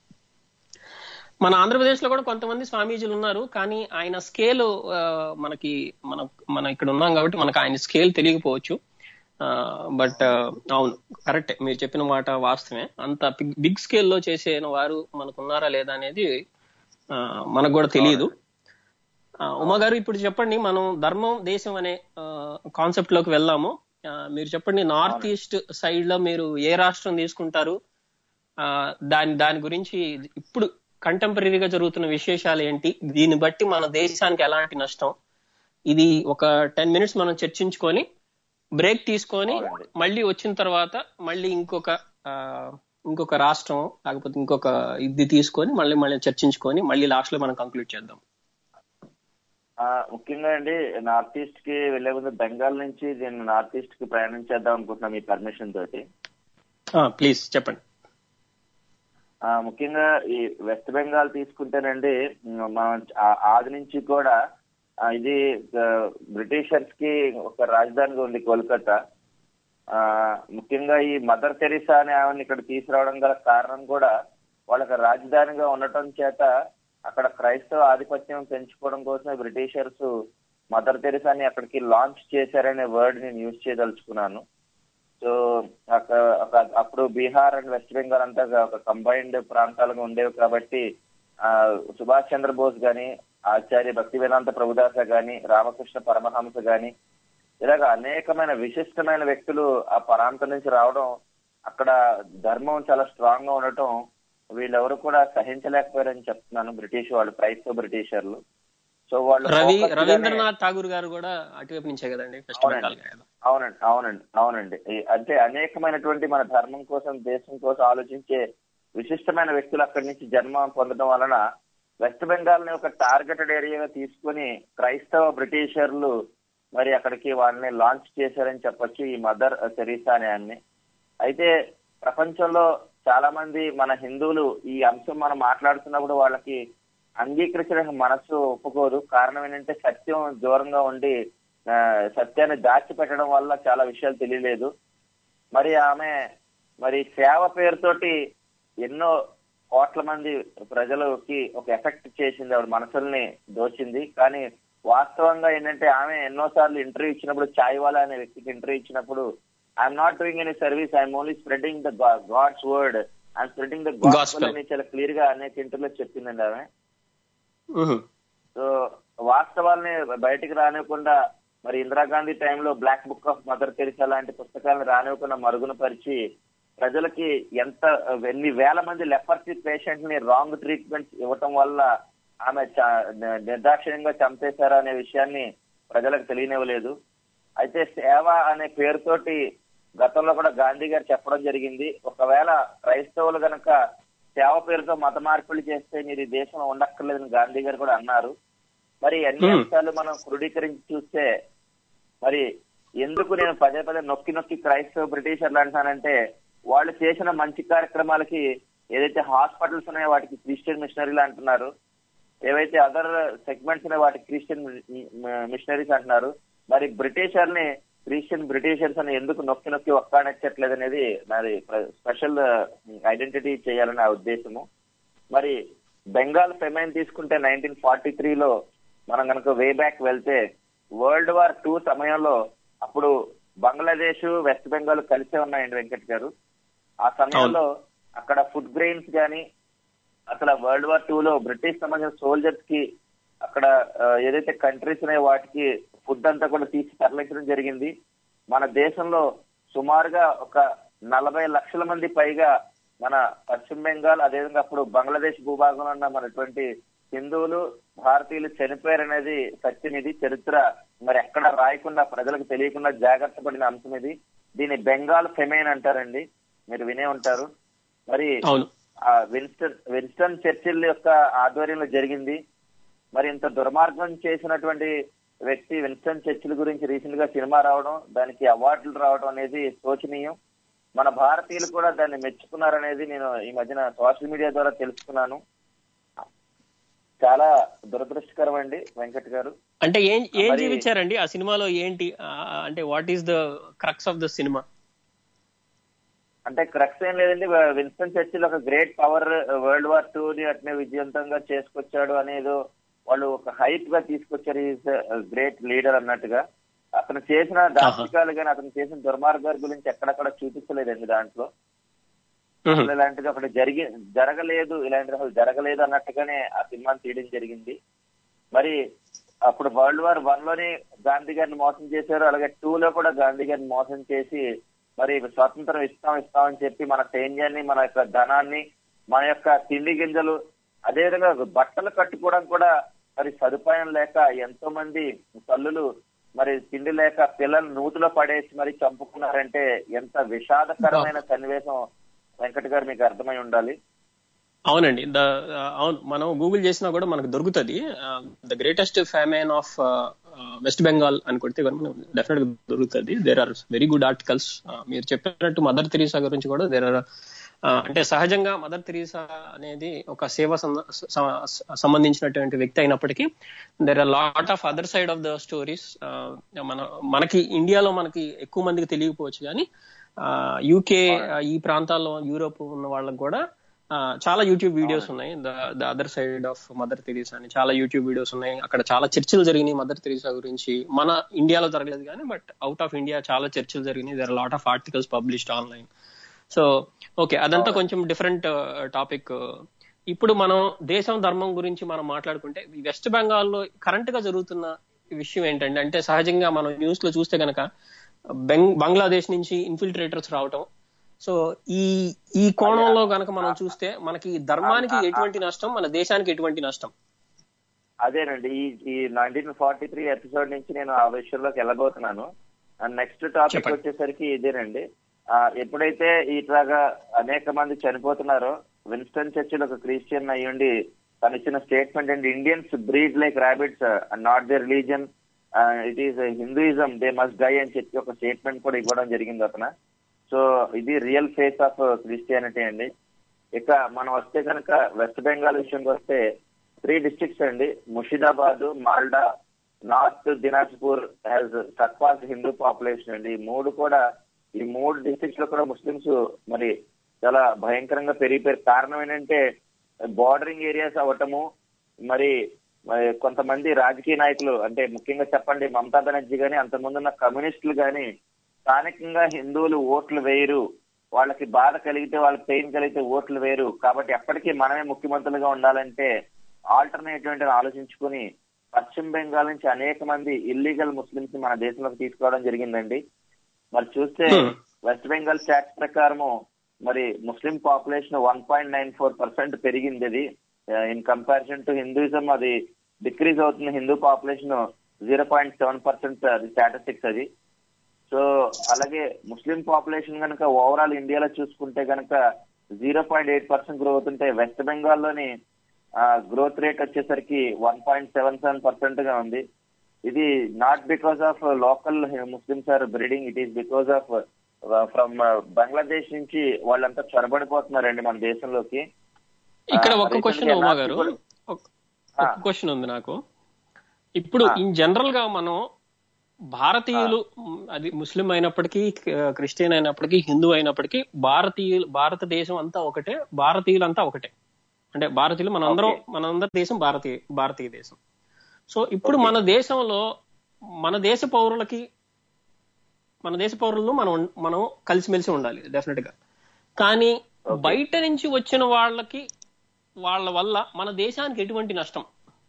మన ఆంధ్రప్రదేశ్ లో కూడా కొంతమంది స్వామీజీలు ఉన్నారు కానీ ఆయన స్కేల్ మనకి మన మన ఇక్కడ ఉన్నాం కాబట్టి మనకు ఆయన స్కేల్ తెలియకపోవచ్చు బట్ అవును కరెక్టే మీరు చెప్పిన మాట వాస్తవమే అంత బిగ్ స్కేల్ లో చేసే వారు మనకు ఉన్నారా లేదా అనేది ఆ, మనకు కూడా తెలియదు ఆ, ఉమా గారు ఇప్పుడు చెప్పండి మనం ధర్మం దేశం అనే కాన్సెప్ట్ లోకి వెళ్దాము ఆ, మీరు చెప్పండి నార్త్ ఈస్ట్ సైడ్ లో మీరు ఏ రాష్ట్రం తీసుకుంటారు ఆ, దాని దాని గురించి ఇప్పుడు కంటెంపరీగా జరుగుతున్న విశేషాలు ఏంటి దీన్ని బట్టి మన దేశానికి ఎలాంటి నష్టం ఇది ఒక టెన్ మినిట్స్ మనం చర్చించుకొని బ్రేక్ తీసుకొని అవునండి. మళ్ళీ వచ్చిన తర్వాత మళ్ళీ ఇంకొక ఆ, ఇంకొక రాష్ట్రం లేకపోతే ఇంకొక ఇది తీసుకొని మళ్ళీ మళ్ళీ చర్చించుకొని మళ్ళీ లాస్ట్ లో మనం కంక్లూడ్ చేద్దాం ఆ, ముఖ్యంగా అండి నార్త్ ఈస్ట్ కి వెళ్లే ముందు బెంగాల్ నుంచి నేను నార్త్ ఈస్ట్ కి ప్రయాణం చేద్దాం అనుకుంటున్నా మీ పర్మిషన్ తోటి ప్లీజ్ చెప్పండి ఆ, ముఖ్యంగా ఈ వెస్ట్ బెంగాల్ తీసుకుంటేనండి ఉమ్, మనం ఆ- ఆది నుంచి కూడా ఆ, ఇది ఆ, బ్రిటిషర్స్ కి ఒక రాజధానిగా ఉంది కోల్కతా ఆ, ముఖ్యంగా ఈ మదర్ తెరిసా అనే ఆమెను ఇక్కడ తీసుకురావడం గల కారణం కూడా వాళ్ళకి రాజధానిగా ఉండటం చేత అక్కడ క్రైస్తవ ఆధిపత్యం పెంచుకోవడం కోసమే బ్రిటిషర్స్ మదర్ తెరిసాని అక్కడికి లాంచ్ చేశారనే వర్డ్ నేను యూజ్ చేయదలుచుకున్నాను సో అక్కడ ఒక- అప్పుడు బీహార్ అండ్ వెస్ట్ బెంగాల్ అంతా ఒక కంబైన్డ్ ప్రాంతాలుగా ఉండేవి కాబట్టి ఆ సుభాష్ చంద్రబోస్ గాని ఆచార్య భక్తి వేదాంత ప్రభుదాస గాని రామకృష్ణ పరమహంస గాని ఇలాగ అనేకమైన విశిష్టమైన వ్యక్తులు ఆ ప్రాంతం నుంచి రావడం అక్కడ ధర్మం చాలా స్ట్రాంగ్ గా ఉండటం వీళ్ళెవరు కూడా సహించలేకపోయారని చెప్తున్నాను బ్రిటిష్ వాళ్ళు క్రైస్తవ బ్రిటిషర్లు సో వాళ్ళు రవి focus గానే- రవీంద్రనాథ్ ఠాగూర్ గారు కూడా అటువైపు నుంచే కదండి వెస్ట్ బెంగాల్ కదా అవునండి అవునండి అవునండి ఈ- అంటే అనేకమైనటువంటి మన ధర్మం కోసం దేశం కోసం ఆలోచించే విశిష్టమైన వ్యక్తులు అక్కడి నుంచి జన్మ పొందడం వలన వెస్ట్ బెంగాల్ ని ఒక టార్గెటెడ్ ఏరియాగా తీసుకొని క్రైస్తవ బ్రిటిషర్లు మరి అక్కడికి వాళ్ళని లాంచ్ చేశారని చెప్పొచ్చు ఈ మదర్ తెరీసా అనే ఆమెని. అయితే ప్రపంచంలో చాలా మంది మన హిందువులు ఈ అంశం మనం మాట్లాడుతున్నప్పుడు వాళ్ళకి అంగీకరించడానికి మనసు ఒప్పుకోదు కారణం ఏంటంటే సత్యం దూరంగా ఉండి ఆ, సత్యాన్ని దాచిపెట్టడం వల్ల చాలా విషయాలు తెలియలేదు మరి ఆమె మరి సేవ పేరుతోటి ఎన్నో కోట్ల మంది ప్రజలకి ఒక ఎఫెక్ట్ చేసింది ఆవిడ మనసుల్ని దోచింది కానీ వాస్తవంగా ఏంటంటే ఆమె ఎన్నోసార్లు ఇంటర్వ్యూ ఇచ్చినప్పుడు చాయ్ వాలా అనే వ్యక్తికి ఇంటర్వ్యూ ఇచ్చినప్పుడు I'm not doing any service I'm only spreading the God's word I'm spreading the Gospel. Gospel అని చాలా క్లియర్ గా అనేక ఇంటర్వ్యూలో చెప్పిందండి ఆమె మ్హూ. సో వాస్తవాల్ని బయటికి రానివ్వకుండా మరి ఇందిరాగాంధీ టైంలో black book of Mother Teresa లాంటి పుస్తకాలను రానివ్వకుండా మరుగున పరిచి ప్రజలకి ఎంత ఎన్ని వేల మంది లెపర్సీ పేషెంట్ ని రాంగ్ ట్రీట్మెంట్ ఇవ్వటం వల్ల ఆమె చ- నిర్దాక్షిణ్యంగా చంపేశారు అనే విషయాన్ని ప్రజలకు తెలియనివ్వలేదు అయితే సేవ అనే పేరుతోటి గతంలో కూడా గాంధీ గారు చెప్పడం జరిగింది ఒకవేళ క్రైస్తవులు గనక సేవ పేరుతో మత మార్పులు చేస్తే మీరు ఈ దేశంలో ఉండక్కర్లేదని గాంధీ గారు కూడా అన్నారు మరి అన్ని Hmm. అంశాలు మనం క్రోడీకరించి చూస్తే మరి ఎందుకు నేను పదే పదే నొక్కి నొక్కి క్రైస్తవ బ్రిటిషర్లు అంటానంటే వాళ్ళు చేసిన మంచి కార్యక్రమాలకి ఏదైతే హాస్పిటల్స్ ఉన్నాయో వాటికి క్రిస్టియన్ మిషనరీలు అంటున్నారు ఏవైతే అదర్ సెగ్మెంట్స్ ఉన్నాయో వాటికి క్రిస్టియన్ మిషనరీస్ అంటున్నారు మరి బ్రిటిషర్ని క్రిస్టియన్ బ్రిటిషర్స్ అని ఎందుకు నొక్కి నొక్కి ఒక్కానెచ్చట్లేదు అనేది నాది స్పెషల్ ఐడెంటిటీ చేయాలని నా ఉద్దేశము మరి బెంగాల్ ఫెమైన్ తీసుకుంటే నైన్టీన్ ఫార్టీ త్రీలో మనం కనుక వే బ్యాక్ వెళ్తే వరల్డ్ వార్ టూ సమయంలో అప్పుడు బంగ్లాదేశ్ వెస్ట్ బెంగాల్ కలిసే ఉన్నాయండి వెంకట్ గారు ఆ సమయంలో అక్కడ ఫుడ్ గ్రెయిన్స్ గాని అసలు వరల్డ్ వార్ టూ లో బ్రిటిష్ సంబంధించిన సోల్జర్స్ కి అక్కడ ఆ, ఏదైతే కంట్రీస్ ఉన్నాయో వాటికి ఫుడ్ అంతా కూడా తీసి తరలించడం జరిగింది మన దేశంలో సుమారుగా ఒక నలభై లక్షల మంది పైగా మన పశ్చిమ బెంగాల్ అదేవిధంగా అప్పుడు బంగ్లాదేశ్ భూభాగంలో ఉన్న మనటువంటి హిందువులు భారతీయులు చనిపోయారనేది సత్యం ఇది చరిత్ర మరి ఎక్కడ రాయకుండా ప్రజలకు తెలియకుండా జాగ్రత్త పడిన అంశం ఇది దీన్ని బెంగాల్ ఫెమైన్ అంటారండి మీరు వినే ఉంటారు మరి అవును ఆ విన్స్టన్ విన్స్టన్ చర్చిల్ యొక్క ఆధ్వర్యంలో జరిగింది మరి ఇంత దుర్మార్గం చేసినటువంటి వ్యక్తి విన్స్టన్ చర్చిల్ గురించి రీసెంట్ గా సినిమా రావడం దానికి అవార్డులు రావడం అనేది శోచనీయం మన భారతీయులు కూడా దాన్ని మెచ్చుకున్నారనేది నేను ఈ మధ్యన సోషల్ మీడియా ద్వారా తెలుసుకున్నాను చాలా దురదృష్టకరం అండి వెంకట్ గారు అంటే ఏం ఏం మరి- చూపించారండి ఆ సినిమాలో ఏంటి ఆ, అంటే what is the crux of the cinema అంటే క్రక్స్ ఏం లేదండి విన్స్టన్ చర్చిల్ ఒక great power world war two ని అట్నే విజయవంతంగా చేసుకొచ్చాడు అనేది వాళ్ళు ఒక హైప్ గా తీసుకొచ్చారు ఈజ్ గ్రేట్ లీడర్ అన్నట్టుగా అతను చేసిన దాష్టికాలు కానీ అతను చేసిన దుర్మార్గాల గురించి ఎక్కడక్కడ చూపించలేదండి దాంట్లో అసలు ఇలాంటిది ఒకటి జరిగి జరగలేదు ఇలాంటిది అసలు జరగలేదు అన్నట్టుగానే ఆ సినిమాని తీయడం జరిగింది మరి అప్పుడు వరల్డ్ వార్ వన్ లోని గాంధీ గారిని మోసం చేశారు అలాగే టూ లో కూడా గాంధీ గారిని మోసం చేసి మరి స్వాతంత్రం ఇస్తాం ఇస్తాం అని చెప్పి మన సైన్యాన్ని మన యొక్క ధనాన్ని మన యొక్క తిండి గింజలు అదేవిధంగా బట్టలు కట్టుకోవడం కూడా మరి సదుపాయం లేక ఎంతో మంది తల్లులు మరి తిండి లేక పిల్లలు నూతిలో పడేసి మరి చంపుకున్నారంటే ఎంత విషాదకరమైన సన్నివేశం వెంకట్ గారు మీకు అర్థమై ఉండాలి అవునండి ద అవును మనం గూగుల్ చేసినా కూడా మనకు దొరుకుతుంది the greatest famine of West Bengal అని కొడితే డెఫినెట్ గా దొరుకుతుంది there are very good articles మీరు చెప్పినట్టు మదర్ తెరీసా గురించి కూడా దేర్ ఆర్ అంటే సహజంగా మదర్ తెరీసా అనేది ఒక సేవ సంద- స- సంబంధించినటువంటి వ్యక్తి అయినప్పటికీ there are lot of other side of the stories మన మనకి ఇండియాలో మనకి ఎక్కువ మందికి తెలియకపోవచ్చు కానీ యూకే ఈ ప్రాంతాల్లో యూరోప్ ఉన్న వాళ్ళకి కూడా ఆ, చాలా యూట్యూబ్ వీడియోస్ ఉన్నాయి the other side of Mother Teresa అని చాలా యూట్యూబ్ వీడియోస్ ఉన్నాయి అక్కడ చాలా చర్చలు జరిగినాయి మదర్ తెరీసా గురించి మన ఇండియాలో జరగలేదు కానీ బట్ అవుట్ ఆఫ్ ఇండియా చాలా చర్చలు జరిగినాయి there lot of articles published online so okay అదంతా కొంచెం డిఫరెంట్ టాపిక్ ఇప్పుడు మనం దేశం ధర్మం గురించి మనం మాట్లాడుకుంటే ఈ వెస్ట్ బెంగాల్లో కరెంట్ గా జరుగుతున్న విషయం ఏంటంటే అంటే సహజంగా మనం న్యూస్ లో చూస్తే గనక బెంగ్ బంగ్లాదేశ్ నుంచి ఇన్ఫిల్ట్రేటర్స్ రావటం సో ఈ ఈ కోణంలో గనక మనం చూస్తే మనకి ధర్మానికి ఎటువంటి నష్టం మన దేశానికి ఎటువంటి నష్టం అదేనండి ఈ ఈ నైన్టీన్ ఫార్టీ త్రీ ఎపిసోడ్ నుంచి నేను ఆ విషయంలోకి వెళ్ళబోతున్నాను అండ్ నెక్స్ట్ టాపిక్ చెప్పండి. వచ్చేసరికి ఇదేనండి ఆ, ఎప్పుడైతే ఇట్లాగా అనేక మంది చనిపోతున్నారో విన్స్టన్ చర్చిల్ ఒక క్రిస్టియన్ అయ్యుండి తను ఇచ్చిన స్టేట్మెంట్ అండి Indians breed like rabbits and not the religion it is Hinduism they must die అని చెప్పి ఒక స్టేట్మెంట్ కూడా ఇవ్వడం జరిగింది అతను సో ఇది రియల్ ఫేస్ ఆఫ్ క్రిస్టియానిటీ అండి ఇక మనం వస్తే కనుక వెస్ట్ బెంగాల్ విషయంకి వస్తే త్రీ డిస్ట్రిక్ట్స్ అండి Murshidabad Malda North Dinajpur has surpass Hindu population అండి ఈ మూడు కూడా ఈ మూడు డిస్ట్రిక్ట్స్ లో కూడా ముస్లిమ్స్ మరి చాలా భయంకరంగా పెరిగిపోయారు కారణం ఏంటంటే బార్డరింగ్ ఏరియాస్ అవ్వటము మరి మరి కొంతమంది రాజకీయ నాయకులు అంటే ముఖ్యంగా చెప్పండి మమతా బెనర్జీ గాని అంతకుముందు ఉన్న కమ్యూనిస్టులు గాని స్థానికంగా హిందువులు ఓట్లు వేయరు వాళ్ళకి బాధ కలిగితే వాళ్ళకి పెయిన్ కలిగితే ఓట్లు వేరు కాబట్టి ఎప్పటికీ మనమే ముఖ్యమంత్రులుగా ఉండాలంటే ఆల్టర్నేటివ్ అంటే ఆలోచించుకుని పశ్చిమ బెంగాల్ నుంచి అనేక మంది ఇల్లీగల్ ముస్లిమ్స్ మన దేశంలోకి తీసుకురావడం జరిగిందండి మరి చూస్తే Hmm. వెస్ట్ బెంగాల్ స్టాట్స్ ప్రకారము మరి Muslim population one point nine four percent పెరిగింది అది ఇన్ కంపారిజన్ టు హిందూయిజం అది డిక్రీజ్ అవుతుంది Hindu population zero point seven percent అది స్టాటిస్టిక్స్ అది సో అలాగే ముస్లిం పాపులేషన్ కనుక ఓవరాల్ ఇండియాలో చూసుకుంటే కనుక zero point eight percent growth ఉంటే వెస్ట్ బెంగాల్ లోని గ్రోత్ రేట్ వచ్చేసరికి one point seven seven percent గా ఉంది ఇది not because of local Muslims are breeding it is because of from Bangladesh నుంచి వాళ్ళంతా చొరబడిపోతున్నారండి మన దేశంలోకి ఇక్కడ ఆ, ఒక్క recent క్వశ్చన్ గా ఉమా నాకు గారు కూడా- ఒక్- ఒక్క క్వశ్చన్ ఉంది నాకు ఇప్పుడు ఆ. ఇన్ జనరల్ గా మనం భారతీయులు మ్, అది ముస్లిం అయినప్పటికీ క- క్రిస్టియన్ అయినప్పటికీ హిందూ అయినప్పటికీ భారతీయులు భారతదేశం అంతా ఒకటే భారతీయులు అంతా ఒకటే అంటే భారతీయులు మనందరం Okay. మనందరి దేశం భారతీయ భారతీయ దేశం సో ఇప్పుడు Okay. మన దేశంలో మన దేశ పౌరులకి మన దేశ పౌరులను మనం మనం కలిసిమెలిసి ఉండాలి డెఫినెట్ గా కానీ Okay. బయట నుంచి వచ్చిన వాళ్ళకి వాళ్ళ వల్ల మన దేశానికి ఎటువంటి నష్టం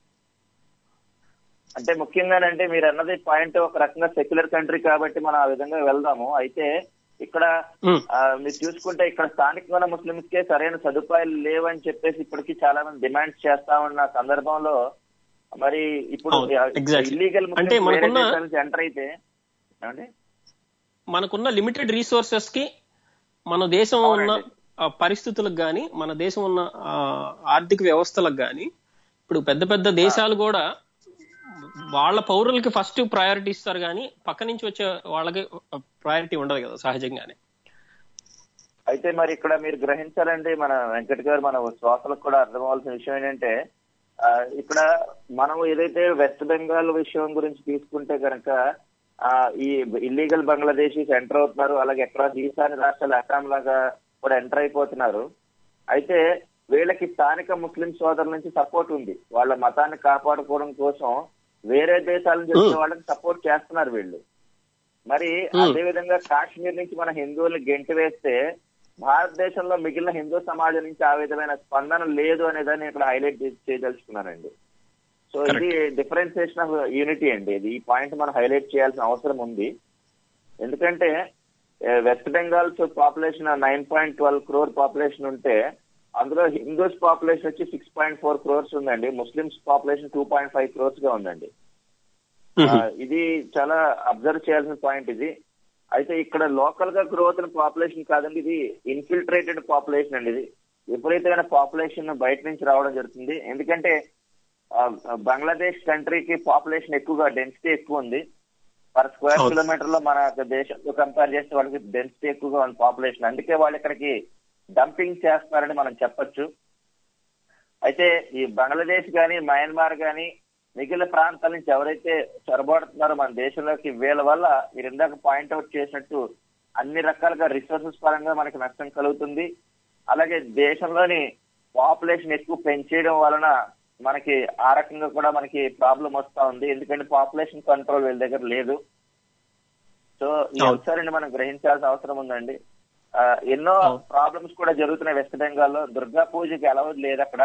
అంటే ముఖ్యంగానంటే మీరు అన్నది పాయింట్ ఒక రకంగా సెక్యులర్ కంట్రీ కాబట్టి మనం ఆ విధంగా వెళ్దాము అయితే ఇక్కడ ఉమ్, ఆ, మీరు చూసుకుంటే ఇక్కడ స్థానికంగా ఉన్న ముస్లింస్ కే సరైన సదుపాయాలు లేవని చెప్పేసి ఇప్పటికీ చాలా మంది డిమాండ్స్ చేస్తా ఉన్న సందర్భంలో మరి ఇప్పుడు అవును, exactly. ఇల్లీగల్ అంటే మనకున్న- ఎంటర్ అయితే ఏమండి మనకున్న లిమిటెడ్ రిసోర్సెస్ కి మన దేశం ఉన్న అవునండి. ఆ, పరిస్థితులకు గాని మన దేశం ఉన్న ఆ, ఆర్థిక వ్యవస్థలకు గాని ఇప్పుడు పెద్ద పెద్ద దేశాలు కూడా వాళ్ళ పౌరులకి ఫస్ట్ ప్రయారిటీ ఇస్తారు కానీ పక్క నుంచి వచ్చే వాళ్ళకి ప్రయారిటీ ఉండదు కదా సహజంగానే అయితే మరి ఇక్కడ మీరు గ్రహించాలండి మన వెంకట్ గారు మన శ్రోతలకు కూడా అర్థం అవ్వాల్సిన విషయం ఏంటంటే ఆ, ఇక్కడ మనం ఏదైతే వెస్ట్ బెంగాల్ విషయం గురించి తీసుకుంటే కనుక ఆ, ఈ ఇల్లీగల్ బంగ్లాదేశీస్ ఎంటర్ అవుతున్నారు అలాగే ఎక్కడ ఈశాన్య రాష్ట్రాలు అస్సాం లాగా కూడా ఎంటర్ అయిపోతున్నారు అయితే వీళ్ళకి స్థానిక ముస్లిం సోదరుల నుంచి సపోర్ట్ ఉంది వాళ్ళ మతాన్ని కాపాడుకోవడం కోసం వేరే దేశాల నుంచి వచ్చే వాళ్ళకి సపోర్ట్ చేస్తున్నారు వీళ్ళు మరి అదే విధంగా కాశ్మీర్ నుంచి మన హిందువులు గెంటి వేస్తే భారతదేశంలో మిగిలిన హిందూ సమాజం నుంచి ఆ విధమైన స్పందన లేదు అనేదాన్ని ఇక్కడ హైలైట్ చేయదలుచుకున్నానండి సో ఇది డిఫరెన్సియేషన్ ఆఫ్ యూనిటీ అండి ఇది ఈ పాయింట్ మనం హైలైట్ చేయాల్సిన అవసరం ఉంది ఎందుకంటే ఏ, West Bengal population nine point twelve crore population ఉంటే అందులో హిందూస్ పాపులేషన్ వచ్చి సిక్స్ పాయింట్ ఫోర్ క్రోర్స్ ఉందండి Muslims population two point five crores గా ఉందండి ఆ, ఇది చాలా అబ్జర్వ్ చేయాల్సిన పాయింట్ ఇది అయితే ఇక్కడ లోకల్ గా గ్రోత్ పాపులేషన్ కాదండి ఇది ఇన్ఫిల్ట్రేటెడ్ పాపులేషన్ అండి ఇది విపరీతమైన పాపులేషన్ బయట నుంచి రావడం జరుగుతుంది ఎందుకంటే ఆ, బంగ్లాదేశ్ కంట్రీకి పాపులేషన్ ఎక్కువగా డెన్సిటీ ఎక్కువ ఉంది పర్ స్క్వేర్ అవును. కిలోమీటర్ లో మన దేశంతో కంపేర్ చేస్తే వాళ్ళకి డెన్సిటీ ఎక్కువగా ఉంది పాపులేషన్ అందుకే వాళ్ళు ఇక్కడికి డంపింగ్ చేస్తున్నారని మనం చెప్పొచ్చు అయితే ఈ బంగ్లాదేశ్ గాని మయన్మార్ గాని మిగిలిన ప్రాంతాల నుంచి ఎవరైతే చొరబడుతున్నారో మన దేశంలోకి వీళ్ళ వల్ల మీరు ఇందాక పాయింట్అవుట్ చేసినట్టు అన్ని రకాలుగా రిసోర్సెస్ పరంగా మనకి నష్టం కలుగుతుంది అలాగే దేశంలోని పాపులేషన్ ఎక్కువ పెంచేయడం వలన మనకి ఆ రకంగా కూడా మనకి ప్రాబ్లం వస్తా ఉంది ఎందుకంటే పాపులేషన్ కంట్రోల్ వీళ్ళ దగ్గర లేదు సో ఈ అవును. అంశాన్ని మనం గ్రహించాల్సిన అవసరం ఉందండి ఆ, ఎన్నో అవును. ప్రాబ్లమ్స్ కూడా జరుగుతున్నాయి వెస్ట్ బెంగాల్లో దుర్గా పూజకి అలవదు లేదు అక్కడ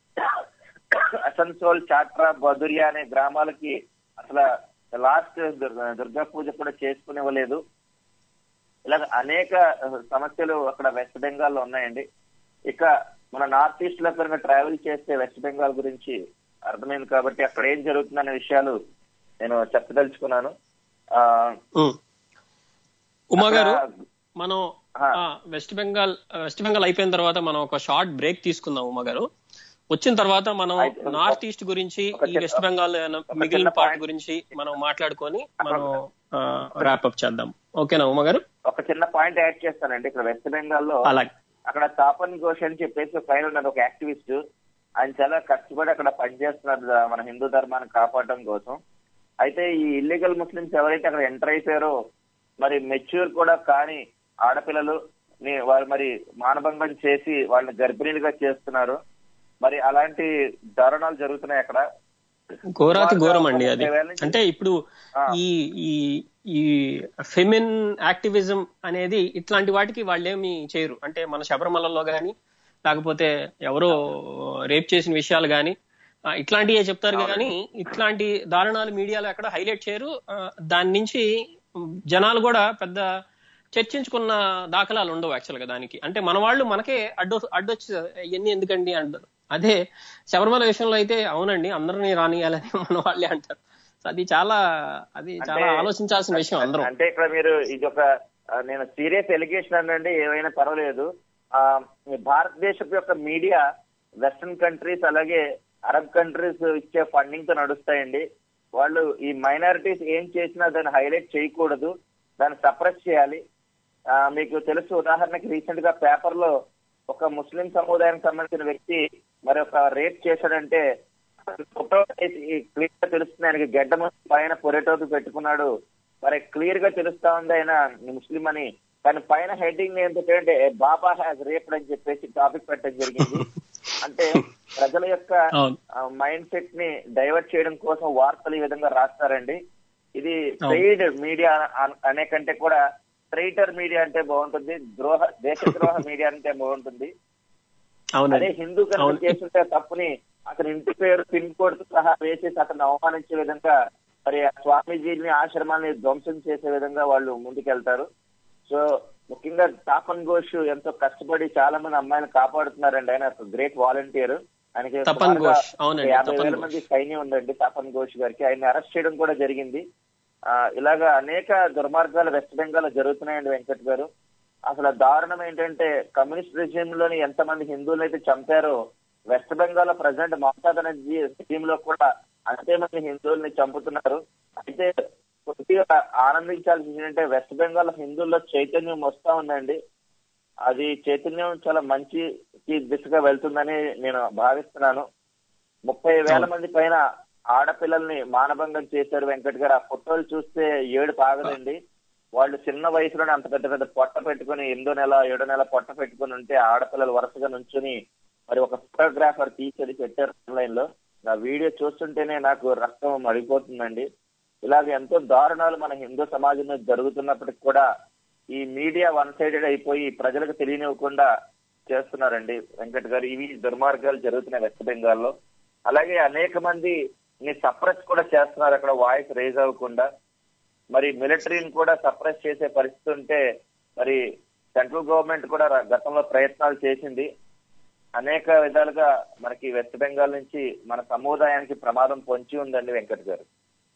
అసన్సోల్ చాట్రా బదురియా అనే గ్రామాలకి అసలు లాస్ట్ దుర్గా పూజ కూడా చేసుకునివ్వలేదు ఇలా అనేక సమస్యలు అక్కడ వెస్ట్ బెంగాల్లో ఉన్నాయండి ఇక మన నార్త్ ఈస్ట్ లో కనుక ట్రావెల్ చేస్తే వెస్ట్ బెంగాల్ గురించి అర్థమైంది కాబట్టి అక్కడ ఏం జరుగుతుందనే విషయాలు నేను చెప్పదలుచుకున్నాను ఆ, ఉమ్. ఉమా గారు అక్కడ- మనం ఆ. ఆ, వెస్ట్ బెంగాల్ వెస్ట్ బెంగాల్ అయిపోయిన తర్వాత మనం ఒక షార్ట్ బ్రేక్ తీసుకుందాం ఉమా గారు వచ్చిన తర్వాత మనం అయితే- నార్త్ ఈస్ట్ గురించి ఒక ఈ చిన్న- వెస్ట్ బెంగాల్ ఒక మిగిలిన చిన్న పార్ట్ point. గురించి మనం మాట్లాడుకొని మనం ర్యాప్ చేద్దాం ఓకేనా ఉమా గారు ఒక చిన్న పాయింట్ యాడ్ చేస్తానండి ఇక్కడ వెస్ట్ బెంగాల్లో అలాగే అక్కడ తాపన్ ఘోష్ అని చెప్పేసి ఒక ఆయన ఉన్నారు ఒక యాక్టివిస్ట్ ఆయన చాలా కష్టపడి అక్కడ పనిచేస్తున్నారు ద- మన హిందూ ధర్మాన్ని కాపాడడం కోసం అయితే ఈ ఇల్లీగల్ ముస్లిమ్స్ ఎవరైతే అక్కడ ఎంటర్ అయిపోయారో మరి మెచ్యూర్ కూడా కాని ఆడపిల్లలు ని వారు మరి మానభంగం చేసి వాళ్ళని గర్భిణీలుగా చేస్తున్నారు మరి అలాంటి దారుణాలు జరుగుతున్నాయి అక్కడ ఘోరాతి సుమారుగా ఘోరం ఒక అండి అది ముప్పై వేల నుంచి- అంటే ఇప్పుడు ఆ. ఈ ఈ ఈ ఫెమిన్ యాక్టివిజం అనేది ఇట్లాంటి వాటికి వాళ్ళేమి చేయరు అంటే మన శబరిమలలో గాని లేకపోతే ఎవరో రేప్ చేసిన విషయాలు గాని ఆ, ఇట్లాంటివే చెప్తారు కానీ ఇట్లాంటి దారుణాలు మీడియాలో ఎక్కడ హైలైట్ చేయరు ఆ, దాని నుంచి జనాలు కూడా పెద్ద చర్చించుకున్న దాఖలాలు ఉండవు యాక్చువల్ గా దానికి అంటే మన వాళ్ళు మనకే అడ్డు అడ్డొచ్చి ఇవన్నీ ఎందుకండి అంటారు అదే శబరిమల విషయంలో అయితే అవునండి అందరినీ రానియాలని మన వాళ్ళే అంటారు సో అది చాలా అది చాలా అంటే- ఆలోచించాల్సిన విషయం అందరం అంటే ఇక్కడ మీరు ఇది ఒక ఆ, నేను సీరియస్ ఎలిగేషన్ అనండి ఏమైనా పర్వాలేదు ఆ భారతదేశపు యొక్క మీడియా వెస్టర్న్ కంట్రీస్ అలాగే అరబ్ కంట్రీస్ ఇచ్చే ఫండింగ్ తో నడుస్తాయండి వాళ్ళు ఈ మైనారిటీస్ ఏం చేసినా దాన్ని హైలైట్ చేయకూడదు దాన్ని సప్రెస్ చేయాలి ఆ, మీకు తెలుసు ఉదాహరణకి రీసెంట్ గా పేపర్ లో ఒక ముస్లిం సముదాయానికి సంబంధించిన వ్యక్తి మరి ఒక రేప్ చేశాడంటే ఫోటో క్లియర్ గా తెలుస్తుంది ఆయనకి గడ్డ పైన పొరెటోకి పెట్టుకున్నాడు మరి క్లియర్ గా తెలుస్తా ఉంది ఆయన ముస్లిం అని కానీ పైన హెడ్డింగ్ ఏంటంటే బాబా హ్యాస్ రేప్డ్ అని చెప్పేసి టాపిక్ పెట్టడం జరిగింది అంటే ప్రజల యొక్క అవును. మైండ్ సెట్ ని డైవర్ట్ చేయడం కోసం వార్తలు ఈ విధంగా రాస్తారండి ఇది అవును. పెయిడ్ మీడియా అనే కంటే కూడా ట్రైటర్ మీడియా అంటే బాగుంటుంది ద్రోహ దేశద్రోహ మీడియా అంటే బాగుంటుంది అదే అవునండి హిందూ కనుక అవును. చేస్తుంటే తప్పుని అతని ఇంటి పేరు పిన్ కోడ్ తో సహా వేసేసి అతన్ని అవమానించే విధంగా మరి ఆ స్వామీజీని ఆశ్రమాన్ని ధ్వంసం చేసే విధంగా వాళ్ళు ముందుకెళ్తారు సో ముఖ్యంగా తాపన్ ఘోష్ ఎంతో కష్టపడి చాలా మంది అమ్మాయిలను కాపాడుతున్నారండి ఆయన గ్రేట్ వాలంటీర్ ఆయనకి తపన్ సుమారుగా ఘోష్, అవునండి, యాభై తపన్ వేల ఘోష్. మంది సైన్యం ఉందండి తపన్ ఘోష్ గారికి ఆయన అరెస్ట్ చేయడం కూడా జరిగింది ఆ ఇలాగా అనేక దుర్మార్గాలు వెస్ట్ బెంగాల్ లో జరుగుతున్నాయండి వెంకట్ గారు అసలు దారుణం ఏంటంటే కమ్యూనిస్ట్ రెజ్యూమ్ లోని ఎంతమంది హిందువులు అయితే చంపారో వెస్ట్ బెంగాల్ లో ప్రజెంట్ మమతా బెనర్జీ రెజ్యూమ్ లో కూడా అంతే మంది హిందువుల్ని చంపుతున్నారు అయితే కొద్దిగా ఆనందించాల్సింది ఏంటంటే వెస్ట్ బెంగాల్ లో హిందువుల్లో చైతన్యం వస్తా ఉందండి అది చైతన్యం చాలా మంచి దిశగా వెళ్తుందని నేను భావిస్తున్నాను ముప్పై వేల మంది పైన ఆడపిల్లల్ని మానభంగం చేశారు వెంకట్ గారు ఆ ఫోటోలు చూస్తే ఏడు పాగదండి వాళ్ళు చిన్న వయసులోనే అంత పెద్ద పెద్ద పొట్ట పెట్టుకుని ఎనిమిదో నెల ఏడో నెల పొట్ట పెట్టుకుని ఉంటే ఆడపిల్లలు వరుసగా నుంచుని మరి ఒక ఫోటోగ్రాఫర్ తీసేది పెట్టారు ఆన్లైన్ లో నా వీడియో చూస్తుంటేనే నాకు రక్తం మడిపోతుందండి ఇలాగ ఎంతో దారుణాలు మన హిందూ సమాజంలో జరుగుతున్నప్పటికి కూడా ఈ మీడియా వన్ సైడెడ్ అయిపోయి ప్రజలకు తెలియనివ్వకుండా చేస్తున్నారండి వెంకట్ గారు ఇవి దుర్మార్గాలు జరుగుతున్నాయి వెస్ట్ బెంగాల్లో అలాగే అనేక మంది సప్రెస్ కూడా చేస్తున్నారు అక్కడ వాయిస్ రేజ్ అవ్వకుండా మరి మిలిటరీని కూడా సప్రెస్ చేసే పరిస్థితి ఉంటే మరి సెంట్రల్ గవర్నమెంట్ కూడా ర- గతంలో ప్రయత్నాలు చేసింది అనేక విధాలుగా మనకి వెస్ట్ బెంగాల్ నుంచి మన సముదాయానికి ప్రమాదం పొంచి ఉందండి వెంకట్ గారు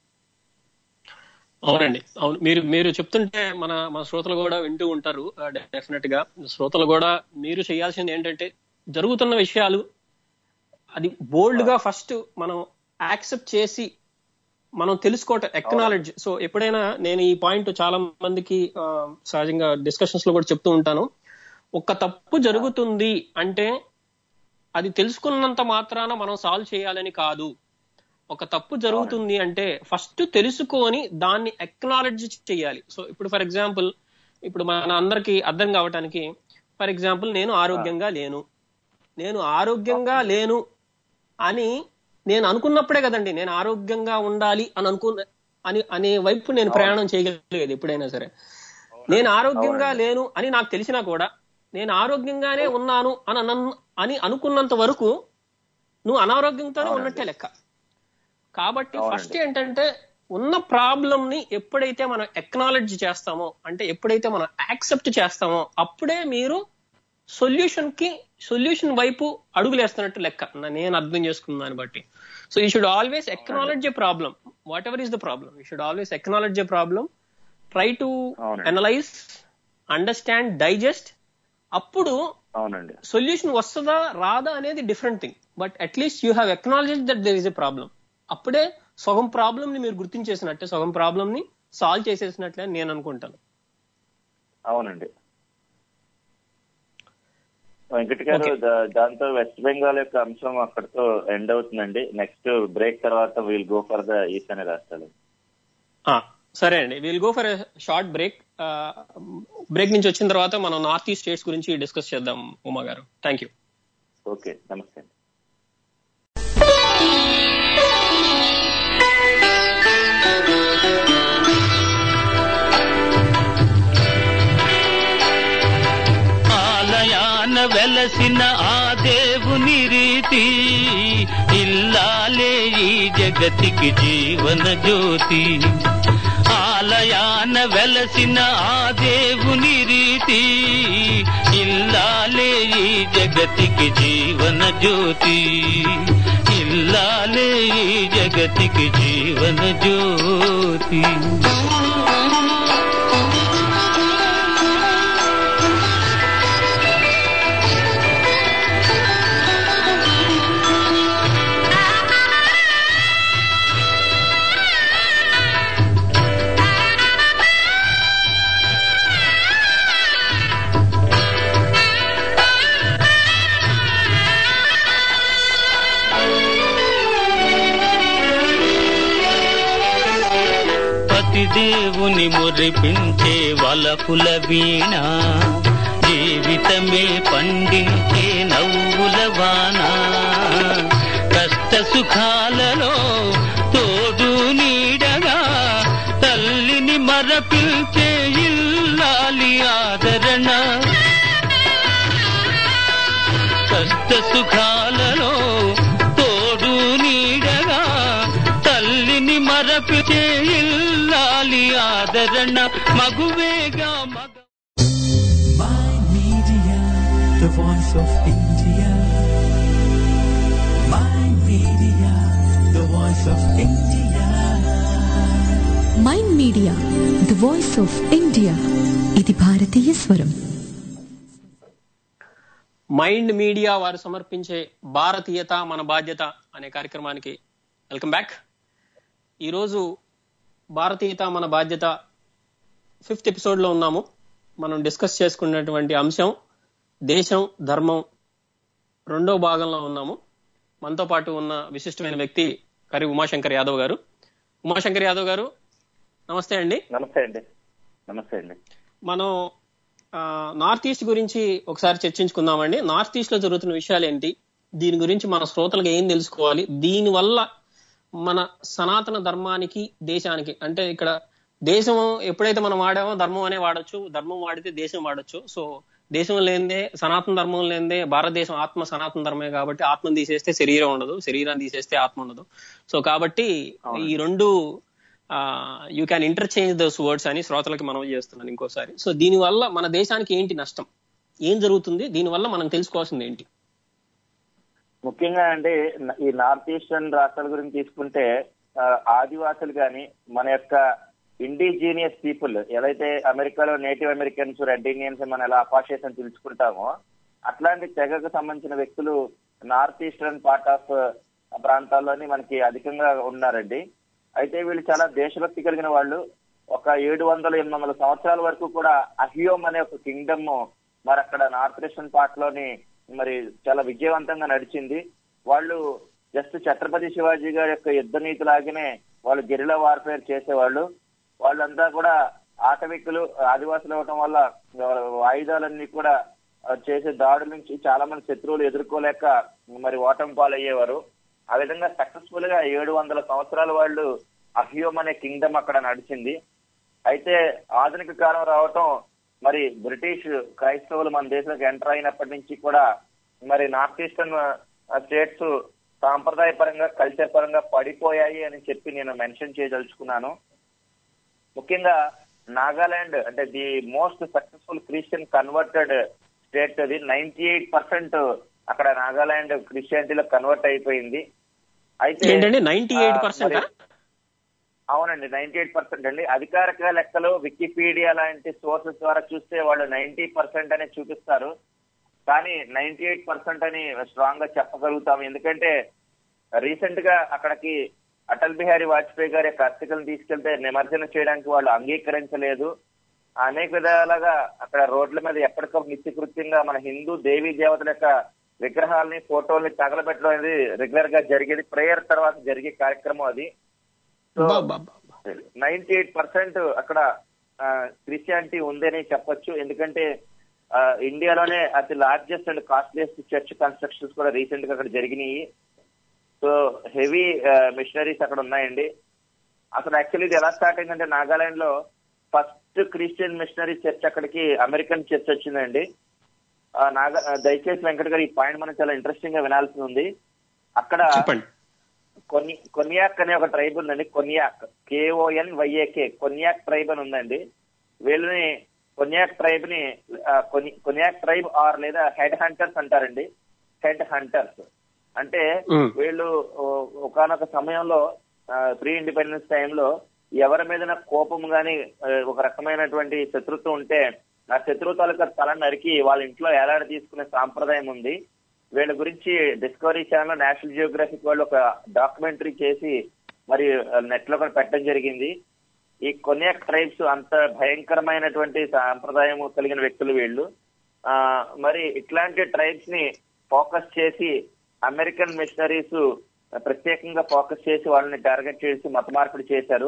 అవునండి అవును మీరు మీరు చెప్తుంటే మన మన శ్రోతలు కూడా వింటూ ఉంటారు డెఫినెట్ గా శ్రోతలు కూడా మీరు చేయాల్సింది ఏంటంటే జరుగుతున్న విషయాలు అది బోల్డ్ గా ఫస్ట్ మనం యాక్సెప్ట్ చేసి మనం తెలుసుకోవటం ఎక్నాలెడ్జ్ సో ఎప్పుడైనా నేను ఈ పాయింట్ చాలా మందికి ఆ, సహజంగా డిస్కషన్స్ లో కూడా చెప్తూ ఉంటాను ఒక తప్పు జరుగుతుంది అంటే అది తెలుసుకున్నంత మాత్రాన మనం సాల్వ్ చేయాలని కాదు ఒక తప్పు జరుగుతుంది అంటే ఫస్ట్ తెలుసుకొని దాన్ని ఎక్నాలెడ్జ్ చేయాలి సో ఇప్పుడు ఫర్ ఎగ్జాంపుల్ ఇప్పుడు మన అందరికి అర్థం కావటానికి ఫర్ ఎగ్జాంపుల్ నేను ఆరోగ్యంగా లేను నేను ఆరోగ్యంగా లేను అని నేను అనుకున్నప్పుడే కదండి నేను ఆరోగ్యంగా ఉండాలి అని అనుకున్న అని అనే వైపు నేను ప్రయాణం చేయగలిగేది ఎప్పుడైనా సరే నేను ఆరోగ్యంగా లేను అని నాకు తెలిసినా కూడా నేను ఆరోగ్యంగానే ఉన్నాను అని అన్న- అని అనుకున్నంత వరకు నువ్వు అనారోగ్యంతోనే ఉన్నట్టే లెక్క కాబట్టి అవునండి. ఫస్ట్ ఏంటంటే ఉన్న ప్రాబ్లం ని ఎప్పుడైతే మనం ఎక్నాలెడ్జ్ చేస్తామో అంటే ఎప్పుడైతే మనం యాక్సెప్ట్ చేస్తామో అప్పుడే మీరు సొల్యూషన్ కి సొల్యూషన్ వైపు అడుగులేస్తున్నట్టు లెక్క నా- నేను అర్థం చేసుకున్న దాన్ని బట్టి so you should always acknowledge a problem whatever is the problem you should always acknowledge a problem try to అవునండి. అనలైజ్ అండర్స్టాండ్ డైజెస్ట్ అప్పుడు అవునండి సొల్యూషన్ వస్తుందా రాదా అనేది different thing but at least you have acknowledge that there is a problem అప్పుడే సగం problem ని మీరు గుర్తించేసినట్టే సగం ప్రాబ్లం ని సాల్వ్ చేసేసినట్లే అని నేను అనుకుంటాను అవునండి వెంకట్ గారు Okay. దా- దాంతో వెస్ట్ బెంగాల్ యొక్క అంశం అక్కడితో ఎండ్ అవుతుందండి నెక్స్ట్ బ్రేక్ తర్వాత వీల్ గో ఫర్ ద ఈశాన్య రాష్ట్రాలు ఆ, సరే అండి will go for short break break నుంచి వచ్చిన తర్వాత మనం నార్త్ ఈస్ట్ స్టేట్స్ గురించి డిస్కస్ చేద్దాం ఉమా గారు థ్యాంక్ యూ ఓకే నమస్తే అండి ఆలయాన వెలసిన ఆ దేవుని రీతి ఇల్లాలే ఈ జగతికి జీవన జ్యోతి ఆలయాన వెలసిన ఆ దేవుని రీతి ఇల్లాలే ఈ జగతికి జీవన జ్యోతి ఇల్లాలే ఈ జగతికి జీవన జ్యోతి దేవుని మురిపించే వలపుల వీణ జీవితమే పండించే నవ్వుల వాన కష్ట సుఖాలలో తోడు నీడగా తల్లిని మరపిల్చే ఇల్లాలి ఆదరణ కష్ట సుఖాలలో తోడు నీడగా తల్లిని మరపిచే ఇల్లాలి ఆదరణ మగువేగా మగ My Media, the voice of India. My Media, the voice of India. Mind Media the voice of India ఇది భారతీయ స్వరం మైండ్ మీడియా వారు సమర్పించే భారతీయత మన బాధ్యత అనే కార్యక్రమానికి వెల్కమ్ బ్యాక్ ఈరోజు భారతీయత మన బాధ్యత ఫిఫ్త్ ఎపిసోడ్ లో ఉన్నాము మనం డిస్కస్ చేసుకున్నటువంటి అంశం దేశం ధర్మం రెండో భాగంలో ఉన్నాము మనతో పాటు ఉన్న విశిష్టమైన వ్యక్తి కరి ఉమాశంకర్ యాదవ్ గారు ఉమాశంకర్ యాదవ్ గారు నమస్తే అండి నమస్తే అండి నమస్తే అండి మనం ఆ, నార్త్ ఈస్ట్ గురించి ఒకసారి చర్చించుకుందామండి నార్త్ ఈస్ట్ లో జరుగుతున్న విషయాలు ఏంటి దీని గురించి మన శ్రోతలకు ఏం తెలుసుకోవాలి దీని వల్ల మన సనాతన ధర్మానికి దేశానికి అంటే ఇక్కడ దేశం ఎప్పుడైతే మనం వాడామో ధర్మం అనే వాడొచ్చు ధర్మం వాడితే దేశం వాడొచ్చు సో దేశం లేనిదే సనాతన ధర్మం లేనిదే భారతదేశం ఆత్మ సనాతన ధర్మే కాబట్టి ఆత్మను తీసేస్తే శరీరం ఉండదు శరీరాన్ని తీసేస్తే ఆత్మ ఉండదు సో కాబట్టి ఈ రెండు you can interchange those words అని శ్రోతలకి మనం చేస్తున్నాను ఇంకోసారి సో దీని వల్ల మన దేశానికి ఏంటి నష్టం ఏం జరుగుతుంది దీని వల్ల మనం తెలుసుకోవాల్సింది ఏంటి ముఖ్యంగా అంటే న- ఈ నార్త్ ఈస్టర్న్ రాష్ట్రాల గురించి తీసుకుంటే ఆ, ఆదివాసులు గాని మన యొక్క ఇండిజీనియస్ పీపుల్ ఏదైతే అమెరికాలో నేటివ్ అమెరికన్స్ రెడ్ ఇండియన్స్ మనం ఎలా అపాషియస్ అని పిలుచుకుంటామో అట్లాంటి తెగకు సంబంధించిన వ్యక్తులు నార్త్ ఈస్టర్న్ పార్ట్ ఆఫ్ ప్రాంతాల్లోని మనకి అధికంగా ఉన్నారండి అయితే వీళ్ళు చాలా దేశభక్తి కలిగిన వాళ్ళు ఒక ఏడు వందల ఎనిమిది వందల సంవత్సరాల వరకు కూడా అహియోమ్ అనే ఒక కింగ్డమ్ మరి అక్కడ నార్త్ ఈస్టర్న్ పార్ట్ లోని మరి చాలా విజయవంతంగా నడిచింది వాళ్ళు జస్ట్ ఛత్రపతి శివాజీ గారి యొక్క యుద్ధ నీతి లాగానే వాళ్ళు గెరిలా వార్ఫేర్ చేసేవాళ్ళు వాళ్ళంతా కూడా ఆటవికులు ఆదివాసులు అవటం వల్ల వాళ్ళ ఆయుధాలన్నీ కూడా ఆ, చేసే దాడుల నుంచి చాలా మంది శత్రువులు ఎదుర్కోలేక మరి ఓటమి పాలయ్యేవారు ఆ విధంగా సక్సెస్ఫుల్ గా ఏడు వందల సంవత్సరాల వాళ్ళు అహియోమ్ అనే కింగ్డమ్ అక్కడ నడిచింది అయితే ఆధునిక కాలం రావటం మరి బ్రిటిష్ క్రైస్తవులు మన దేశంలోకి ఎంటర్ అయినప్పటి నుంచి కూడా మరి నార్త్ ఈస్టర్న్ స్టేట్స్ సాంప్రదాయ పరంగా కల్చర్ పరంగా పడిపోయాయి అని చెప్పి నేను మెన్షన్ చేయదలుచుకున్నాను ముఖ్యంగా నాగాలాండ్ అంటే the most successful Christian converted state అది నైన్టీ ఎయిట్ పర్సెంట్ అక్కడ నాగాలాండ్ క్రిస్టియానిటీలో కన్వర్ట్ అయిపోయింది అయితే ఏంటండి నైన్టీ ఎయిట్ ఆ, పర్సెంట్ మరి- అవునండి నైన్టీ ఎయిట్ పర్సెంట్ అండి అధికారిక లెక్కలు వికీపీడియా లాంటి సోర్సెస్ ద్వారా చూస్తే వాళ్ళు నైన్టీ పర్సెంట్ అని చూపిస్తారు కానీ నైన్టీ ఎయిట్ పర్సెంట్ అని స్ట్రాంగ్ గా చెప్పగలుగుతాం ఎందుకంటే రీసెంట్ గా అక్కడికి అటల్ బిహారీ వాజ్పేయి గారి యొక్క అస్థికలను తీసుకెళ్తే నిమజ్జన చేయడానికి వాళ్ళు అంగీకరించలేదు అనేక విధాలుగా అక్కడ రోడ్ల మీద ఎప్పటికప్పుడు నిత్యకృత్యంగా మన హిందూ దేవీ దేవతల యొక్క విగ్రహాలని ఫోటోల్ని తగలబెట్టడం అనేది రెగ్యులర్ గా జరిగేది ప్రేయర్ తర్వాత జరిగే కార్యక్రమం అది సో బా, బా, బా, బా. నైన్టీ ఎయిట్ పర్సెంట్ అక్కడ క్రిస్టియానిటీ ఉందని చెప్పొచ్చు ఎందుకంటే ఆ, ఇండియాలోనే అతి largest and costliest church constructions కూడా రీసెంట్ గా అక్కడ జరిగినాయి సో హెవీ మిషనరీస్ అక్కడ ఉన్నాయండి అసలు యాక్చువల్లీ ఇది ఎలా స్టార్ట్ అయిందంటే నాగాలాండ్ లో ఫస్ట్ క్రిస్టియన్ మిషనరీ చర్చ్ అక్కడికి అమెరికన్ చర్చ్ వచ్చిందండి ఆ, నాగా ఆ, దయచేసి వెంకట గారు ఈ పాయింట్ మనం చాలా ఇంట్రెస్టింగ్ గా వినాల్సి ఉంది అక్కడ చెప్పండి కొన్ని కొన్యాక్ అనే ఒక ట్రైబ్ ఉందండి Konyak K O N Y A K Konyak tribe అని ఉందండి వీళ్ళని కొన్యాక్ ట్రైబ్ ని ఆ, కొన్ని కొన్యాక్ ట్రైబ్ ఆర్ లేదా హెడ్ హంటర్స్ అంటారండి హెడ్ హంటర్స్ అంటే Mm. వీళ్ళు ఒకనొక సమయంలో ప్రీ ఇండిపెండెన్స్ టైంలో ఎవరి మీద కోపం గాని ఆ, ఒక రకమైనటువంటి శత్రుత్వం ఉంటే ఆ శత్రు తాలూకా తల నరికి వాళ్ళ ఇంట్లో ఎలాడ తీసుకునే సాంప్రదాయం ఉంది వీళ్ళ గురించి డిస్కవరీ ఛానల్ నేషనల్ జియోగ్రఫిక్ వాళ్ళు ఒక డాక్యుమెంటరీ చేసి మరి నెట్ లో కూడా పెట్టడం జరిగింది ఈ కొన్యాక్ ట్రైబ్స్ అంత భయంకరమైనటువంటి సాంప్రదాయం కలిగిన వ్యక్తులు వీళ్ళు ఆ మరి ఇట్లాంటి ట్రైబ్స్ ని ఫోకస్ చేసి అమెరికన్ మిషనరీస్ ప్రత్యేకంగా ఫోకస్ చేసి వాళ్ళని టార్గెట్ చేసి మత మార్పిడి చేశారు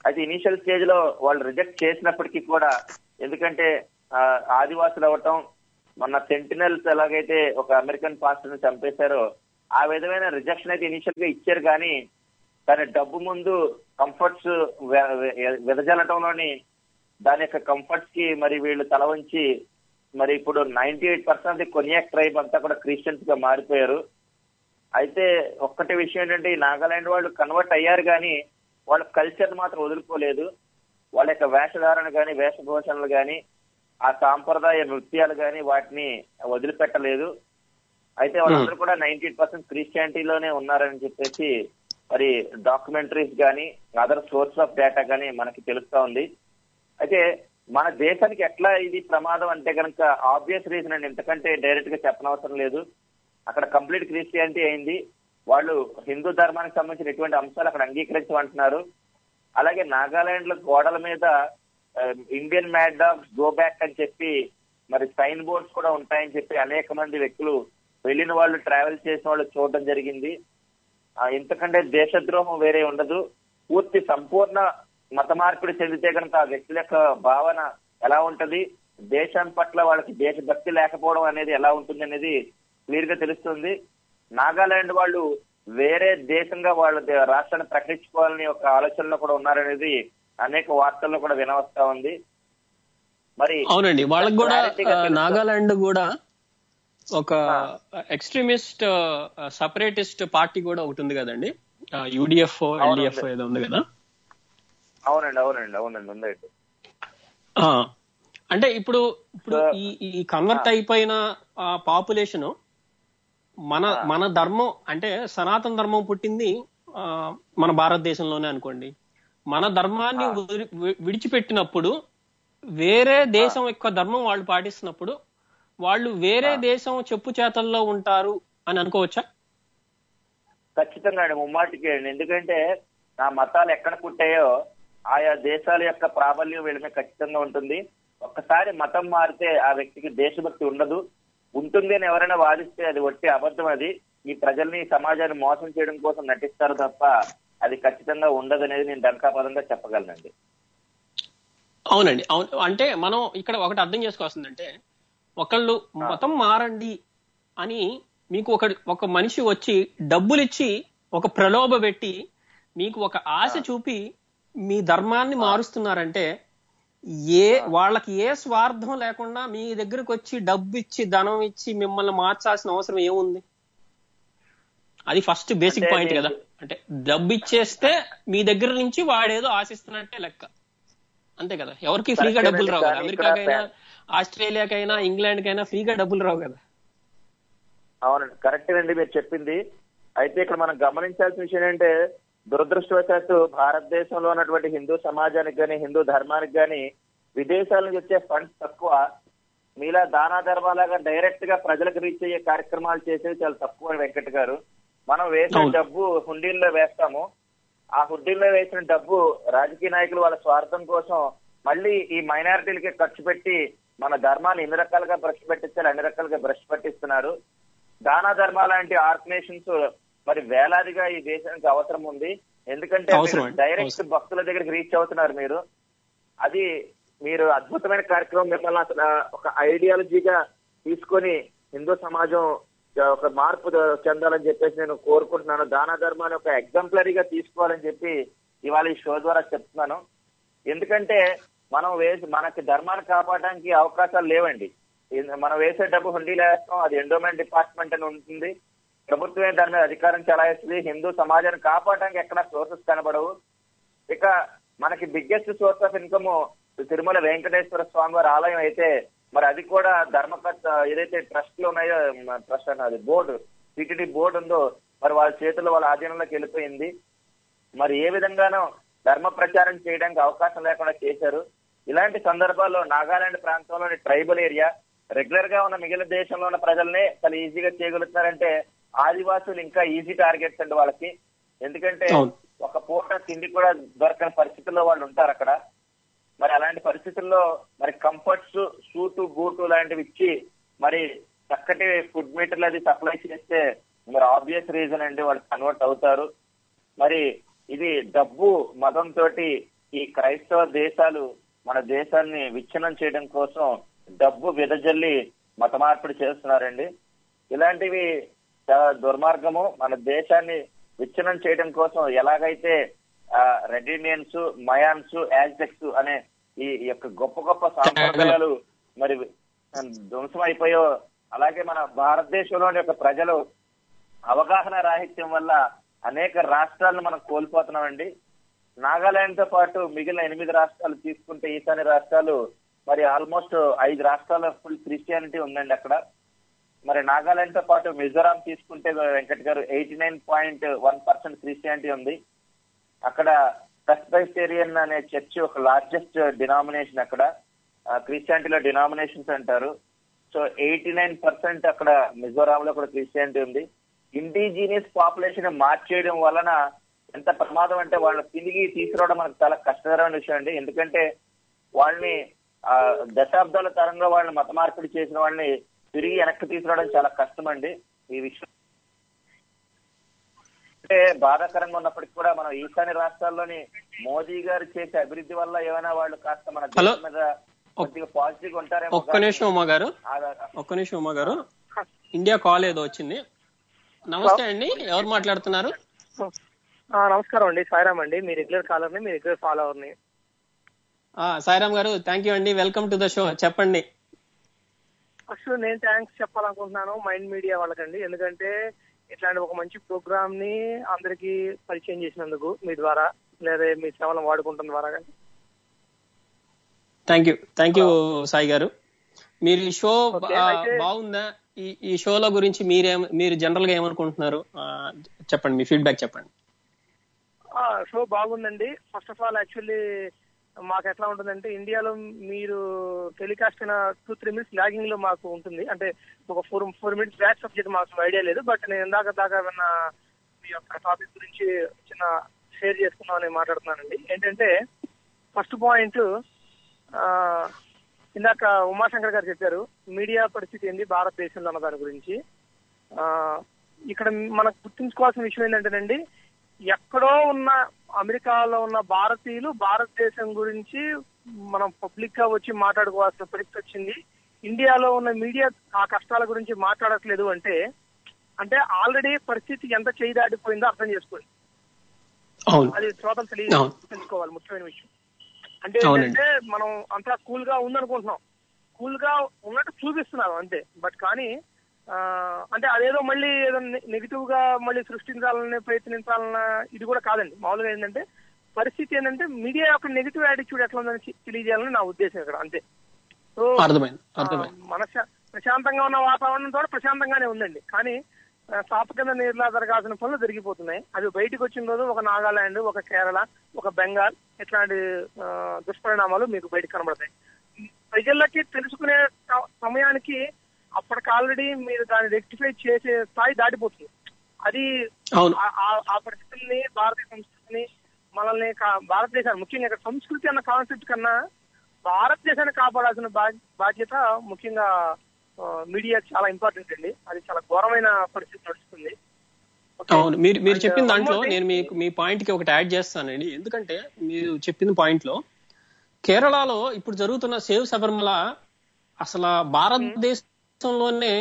అయితే ఇనీషియల్ స్టేజ్ లో వాళ్ళు రిజెక్ట్ చేసినప్పటికీ కూడా ఎందుకంటే ఆ, ఆదివాసులు అవ్వటం మొన్న సెంటినల్స్ ఎలాగైతే ఒక అమెరికన్ పాస్టర్ ని చంపేశారో ఆ విధమైన రిజెక్షన్ అయితే ఇనిషియల్ గా ఇచ్చారు కానీ కానీ డబ్బు ముందు కంఫర్ట్స్ వెదజల్లటంలోని దాని యొక్క కంఫర్ట్స్ కి మరి వీళ్ళు తల వంచి మరి ఇప్పుడు ninety eight percent Konyak tribe అంతా కూడా క్రిస్టియన్స్ గా మారిపోయారు అయితే ఒక్కటి విషయం ఏంటంటే ఈ నాగాలాండ్ వాళ్ళు కన్వర్ట్ అయ్యారు కానీ వాళ్ళ కల్చర్ మాత్రం వదులుకోలేదు వాళ్ళ యొక్క వేషధారణ కానీ వేషభూషణలు కానీ ఆ సాంప్రదాయ నృత్యాలు కానీ వాటిని వదిలిపెట్టలేదు అయితే వాళ్ళందరూ కూడా నైన్టీ పర్సెంట్ క్రిస్టియానిటీలోనే ఉన్నారని చెప్పేసి మరి డాక్యుమెంటరీస్ కానీ అదర్ సోర్స్ ఆఫ్ డేటా కానీ మనకి తెలుస్తా ఉంది అయితే మన దేశానికి ఎట్లా ఇది ప్రమాదం అంటే కనుక ఆబ్వియస్ రీజన్ అండి ఇంతకంటే డైరెక్ట్ గా చెప్పనవసరం లేదు అక్కడ కంప్లీట్ క్రిస్టియానిటీ అయింది వాళ్ళు హిందూ ధర్మానికి సంబంధించిన ఎటువంటి అంశాలు అక్కడ అంగీకరించమంటున్నారు అలాగే నాగాలాండ్ లో గోడల మీద Indian mad dogs go back అని చెప్పి మరి సైన్ బోర్డ్స్ కూడా ఉంటాయని చెప్పి అనేక మంది వ్యక్తులు వెళ్ళిన వాళ్ళు ట్రావెల్ చేసిన వాళ్ళు చూడడం జరిగింది ఆ, ఇంతకంటే దేశద్రోహం వేరే ఉండదు పూర్తి సంపూర్ణ మత మార్పిడి చెందితే కనుక ఆ వ్యక్తుల యొక్క భావన ఎలా ఉంటది దేశం పట్ల వాళ్ళకి దేశభక్తి లేకపోవడం అనేది ఎలా ఉంటుంది అనేది క్లియర్ గా తెలుస్తుంది నాగాలాండ్ వాళ్ళు వేరే దేశంగా వాళ్ళ దే- రాష్ట్రాన్ని ప్రకటించుకోవాలని ఒక ఆలోచనలో కూడా ఉన్నారనేది అనేక వార్తల్లో కూడా వినవస్తా ఉంది మరి అవునండి వాళ్ళకి కూడా Clarity గా ఆ, తెలుసు. నాగాలాండ్ కూడా ఒక ఎక్స్ట్రీమిస్ట్ సపరేటిస్ట్ పార్టీ కూడా ఒకటి ఉంది కదండి యూడిఎఫ్ ఎల్డిఎఫ్ అవునండి. ఏదో ఉంది కదా అవునండి అవునండి అవునండి ఉందండి ఆ, అంటే ఇప్పుడు ఇప్పుడు So, ఈ ఈ కన్వర్ట్ అయిపోయిన పాపులేషన్ మన మన ధర్మం అంటే సనాతన ధర్మం పుట్టింది ఆ, మన భారతదేశంలోనే అనుకోండి మన ధర్మాన్ని వదిలి- వి- విడిచిపెట్టినప్పుడు వేరే దేశం యొక్క ధర్మం వాళ్ళు పాటిస్తున్నప్పుడు వాళ్ళు వేరే దేశం చెప్పు చేతల్లో ఉంటారు అని అనుకోవచ్చా ఖచ్చితంగా అండి ముమ్మాటికి అండి ఎందుకంటే ఆ మతాలు ఎక్కడ పుట్టాయో ఆయా దేశాల యొక్క ప్రాబల్యం వీళ్ళ మీద ఖచ్చితంగా ఉంటుంది ఒక్కసారి మతం మారితే ఆ వ్యక్తికి దేశభక్తి ఉండదు ఉంటుంది అని ఎవరైనా వాదిస్తే అది ఒట్టి అబద్ధం అది ఈ ప్రజల్ని ఈ సమాజాన్ని మోసం చేయడం కోసం నటిస్తారు తప్ప అది ఖచ్చితంగా ఉండదు అనేది నేను డంకాపదంగా చెప్పగలనండి అవునండి అవును అంటే మనం ఇక్కడ ఒకటి అర్థం చేసుకోవాల్సిందంటే ఒకళ్ళు మతం మారండి అని మీకు ఒక ఒక మనిషి వచ్చి డబ్బులు ఇచ్చి ఒక ప్రలోభ పెట్టి మీకు ఒక ఆశ చూపి మీ ధర్మాన్ని మారుస్తున్నారంటే ఏ వాళ్ళకి ఏ స్వార్థం లేకుండా మీ దగ్గరకు వచ్చి డబ్బు ఇచ్చి ధనం ఇచ్చి మిమ్మల్ని మార్చాల్సిన అవసరం ఏముంది అది ఫస్ట్ బేసిక్ అంటే పాయింట్ కదా మీకు- అంటే డబ్బు ఇచ్చేస్తే మీ దగ్గర నుంచి వాడేదో ఆశిస్తున్నట్టే లెక్క అంతే కదా ఎవరికి ఫ్రీగా కరెక్టే డబ్బులు రావు కదా కానీ ఇక్కడ అమెరికాకైనా ప్యా- ఆస్ట్రేలియాకైనా ఇంగ్లాండ్ కైనా ఫ్రీగా డబ్బులు రావు కదా అవునండి కరెక్ట్ అండి మీరు చెప్పింది అయితే ఇక్కడ మనం గమనించాల్సిన విషయం ఏంటంటే దురదృష్టవశాత్తు భారతదేశంలో ఉన్నటువంటి హిందూ సమాజానికి కానీ హిందూ ధర్మానికి కానీ విదేశాల నుంచి వచ్చే ఫండ్స్ తక్కువ మీలా దానా ధర్మాలాగా డైరెక్ట్ గా ప్రజలకు రీచ్ అయ్యే కార్యక్రమాలు చేసేది చాలా తక్కువ వెంకట్ గారు మనం వేసిన అవును. డబ్బు హుండీల్లో వేస్తాము ఆ హుండీల్లో వేసిన డబ్బు రాజకీయ నాయకులు వాళ్ళ స్వార్థం కోసం మళ్ళీ ఈ మైనారిటీలకి ఖర్చు పెట్టి మన ధర్మాన్ని ఎన్ని రకాలుగా భ్రష్ పెట్టించాలి అన్ని రకాలుగా భ్రష్ పట్టిస్తున్నారు దానా ధర్మ లాంటి ఆర్గనైజేషన్స్ మరి వేలాదిగా ఈ దేశానికి అవసరం ఉంది ఎందుకంటే అవసరం అండి, డైరెక్ట్ అవసరం. భక్తుల దగ్గరికి రీచ్ అవుతున్నారు మీరు అది మీరు అద్భుతమైన కార్యక్రమం మిమ్మల్ని అసలు ఒక ఐడియాలజీగా తీసుకొని హిందూ సమాజం ఒక మార్పు చెందాలని చెప్పేసి నేను కోరుకుంటున్నాను దాన ధర్మాన్ని ఒక ఎగ్జాంపులరీగా తీసుకోవాలని చెప్పి ఇవాళ ఈ షో ద్వారా చెప్తున్నాను ఎందుకంటే మనం వేసి మనకి ధర్మాన్ని కాపాడడానికి అవకాశాలు లేవండి ఇది- మనం వేసే డబ్బు హుండీలో వేస్తాం అది ఎండోమెంట్ డిపార్ట్మెంట్ అని ఉంటుంది ప్రభుత్వమే దాని మీద అధికారం చలాయిస్తుంది హిందూ సమాజాన్ని కాపాడడానికి ఎక్కడ సోర్సెస్ కనబడవు ఇక మనకి biggest source of income Tirumala Venkateswara Swamy వారి ఆలయం అయితే మరి అది కూడా ధర్మకర్త ఏదైతే ట్రస్ట్ లో ఉన్నాయో ట్రస్ట్ అన్నది బోర్డు టిటిడి బోర్డు ఉందో మరి వాళ్ళ చేతుల్లో వాళ్ళ ఆధీనంలోకి వెళ్ళిపోయింది మరి ఏ విధంగానో ధర్మ ప్రచారం చేయడానికి అవకాశం లేకుండా చేశారు ఇలాంటి సందర్భాల్లో నాగాలాండ్ ప్రాంతంలోని ట్రైబల్ ఏరియా రెగ్యులర్ గా ఉన్న మిగిలిన దేశంలో ఉన్న ప్రజల్ని చాలా ఈజీగా చేయగలుగుతున్నారంటే ఆదివాసులు ఇంకా ఈజీ టార్గెట్స్ అండి వాళ్ళకి ఎందుకంటే అవును. ఒక పూట తిండి కూడా దొరకని పరిస్థితుల్లో వాళ్ళు ఉంటారు అక్కడ మరి అలాంటి పరిస్థితుల్లో మరి కంఫర్ట్స్ సూటు బూటు లాంటివి ఇచ్చి మరి చక్కటి ఫుడ్ మీటర్లు అది సప్లై చేస్తే మరి ఆబ్వియస్ రీజన్ అండి వాళ్ళు కన్వర్ట్ అవుతారు మరి ఇది డబ్బు మతం తోటి ఈ క్రైస్తవ దేశాలు మన దేశాన్ని విచ్ఛిన్నం చేయడం కోసం డబ్బు విదజల్లి మత మార్పిడి చేస్తున్నారండి ఇలాంటివి చాలా దుర్మార్గము మన దేశాన్ని విచ్ఛిన్నం చేయడం కోసం ఎలాగైతే రెడ్ ఇండియన్స్ మయాన్స్ యాజ్టెక్స్ అనే ఈ యొక్క గొప్ప గొప్ప సాంప్రదాయాలు మరి ధ్వంసం అయిపోయో అలాగే మన భారతదేశంలోని యొక్క ప్రజలు అవగాహన రాహిత్యం వల్ల అనేక రాష్ట్రాలను మనం కోల్పోతున్నామండి నాగాలాండ్ తో పాటు మిగిలిన ఎనిమిది రాష్ట్రాలు తీసుకుంటే ఈశాన్య రాష్ట్రాలు మరి ఆల్మోస్ట్ ఐదు రాష్ట్రాల ఫుల్ క్రిస్టియానిటీ ఉందండి అక్కడ మరి నాగాలాండ్ తో పాటు మిజోరాం తీసుకుంటే Venkat garu eighty nine point one percent Christianity ఉంది అక్కడ ప్రెస్బైటేరియన్ అనే చర్చ్ ఒక లార్జెస్ట్ డినామినేషన్ అక్కడ క్రిస్టియానిటీలో డినామినేషన్స్ అంటారు సో ఎయిటీ నైన్ పర్సెంట్ అక్కడ మిజోరాం లో కూడా క్రిస్టియానిటీ ఉంది ఇండిజీనియస్ పాపులేషన్ మార్చేయడం వలన ఎంత ప్రమాదం అంటే వాళ్ళని తిరిగి తీసుకురావడం మనకు చాలా కష్టకరమైన విషయం అండి ఎందుకంటే వాళ్ళని ఆ దశాబ్దాల తరంగా వాళ్ళని మత మార్పిడి చేసిన వాళ్ళని తిరిగి వెనక్కి తీసుకురావడం చాలా కష్టం అండి ఈ విషయం అంటే బాధాకరంగా ఉన్నప్పటికీ కూడా మనం ఈశాన్య రాష్ట్రాల్లోని మోదీ గారు చేసే అభివృద్ధి వల్ల ఏమైనా వాళ్ళు కాస్త మన హలో. దేశం మీద కొద్దిగా పాజిటివ్ ఉంటారేమో ఒక్క నిమిషం ఉమా గారు ఆ- ఒక్క నిమిషం ఉమా గారు ఇండియా కాల్ ఏదో వచ్చింది నమస్తే అండి ఎవరు మాట్లాడుతున్నారు ఆ, నమస్కారం అండి సాయిరామ్ అండి మీ రెగ్యులర్ కాలర్ని మీ రెగ్యులర్ ఫాలోవర్ని ఆ, సాయిరామ్ గారు థ్యాంక్ యూ అండి వెల్కమ్ టు ద షో చెప్పండి ఫస్ట్ నేను థ్యాంక్స్ చెప్పాలనుకుంటున్నాను మైండ్ మీడియా వాళ్ళకండి ఎందుకంటే ఇట్లాంటి ఒక మంచి ప్రోగ్రామ్ ని అందరికి పరిచయం చేసినందుకు మీ ద్వారా లేదా మీ సేవలను వాడుకుంటున్న ద్వారా కానీ thank you thank you Sai garu మీరు ఈ షో Okay, బా- అయితే- బాగుందా ఈ ఈ షోల గురించి మీరేం మీరు జనరల్ గా ఏమనుకుంటున్నారు ఆ, చెప్పండి మీ ఫీడ్బ్యాక్ చెప్పండి షో బాగుందండి ఫస్ట్ ఆఫ్ ఆల్ యాక్చువల్లీ మాకు ఎట్లా ఉంటుందంటే ఇండియాలో మీరు టెలికాస్ట్ అయిన టూ త్రీ మినిట్స్ లాగింగ్ లో మాకు ఉంటుంది అంటే ఒక four four minutes back subject మాకు ఐడియా లేదు బట్ నేను ఇందాక దాకా విన్న మీ యొక్క టాపిక్ గురించి చిన్న షేర్ చేసుకుందామని మాట్లాడుతున్నానండి ఏంటంటే ఫస్ట్ పాయింట్ ఇందాక ఉమాశంకర్ గారు చెప్పారు మీడియా పరిస్థితి ఏంది భారతదేశంలో అన్న దాని గురించి ఆ, ఇక్కడ మనకు గుర్తుంచుకోవాల్సిన విషయం ఏంటంటేనండి ఎక్కడో ఉన్న అమెరికాలో ఉన్న భారతీయులు భారతదేశం గురించి మనం పబ్లిక్ గా వచ్చి మాట్లాడుకోవాల్సిన పరిస్థితి వచ్చింది ఇండియాలో ఉన్న మీడియా ఆ కష్టాల గురించి మాట్లాడట్లేదు అంటే అంటే ఆల్రెడీ పరిస్థితి ఎంత చేయి దాటిపోయిందో అర్థం చేసుకోండి అవును అది శ్రోతలు తెలియ అవును. తెలుసుకోవాలి ముఖ్యమైన విషయం అంటే అవునండి. ఏంటంటే మనం అంతా కూల్ గా ఉందనుకుంటున్నాం కూల్ గా ఉన్నట్టు చూపిస్తున్నారు అంతే బట్ కానీ ఆ, అంటే అదేదో మళ్ళీ ఏదో నెగిటివ్ గా మళ్ళీ సృష్టించాలని ప్రయత్నించాలన్న ఇది కూడా కాదండి మామూలుగా ఏంటంటే పరిస్థితి ఏంటంటే మీడియా యొక్క నెగిటివ్ యాటిట్యూడ్ ఎట్లా ఉందని చె- తెలియజేయాలని నా ఉద్దేశం ఇక్కడ అంతే సో అర్థమైంది అర్థమైంది ఆ, మనశ ప్రశాంతంగా ఉన్న వాతావరణం కూడా ప్రశాంతంగానే ఉందండి కానీ ఆ, చాప కింద నీరులా జరగాల్సిన పనులు జరిగిపోతున్నాయి అవి బయటకు వచ్చిన రోజు ఒక నాగాలాండ్ ఒక కేరళ ఒక బెంగాల్ ఇట్లాంటి ఆ, దుష్పరిణామాలు మీకు బయటకు కనబడతాయి ప్రజలకి తెలుసుకునే స- సమయానికి అప్పటికి ఆల్రెడీ మీరు దాన్ని రెక్టిఫై చేసే స్థాయి దాటిపోతుంది అది అవును ఆ- ఆ- ఆ పరిస్థితుల్ని భారతీయ సంస్కృతిని మనల్ని కా- భారతదేశాన్ని ముఖ్యంగా ఇక్కడ సంస్కృతి అన్న కాన్సెప్ట్ కన్నా భారతదేశాన్ని కాపాడాల్సిన బా- బాధ్యత ముఖ్యంగా ఆ, మీడియా చాలా ఇంపార్టెంట్ అండి అది చాలా ఘోరమైన పరిస్థితి నడుస్తుంది Okay. అవును మీరు మీరు And, చెప్పిన uh, దాంట్లో one more thing. నేను మీకు మీ పాయింట్ కి ఒకటి యాడ్ చేస్తానండి ఎందుకంటే మీరు చెప్పిన పాయింట్ లో కేరళలో ఇప్పుడు జరుగుతున్న సేవ్ శబరిమల అసలు భారతదేశంలోనే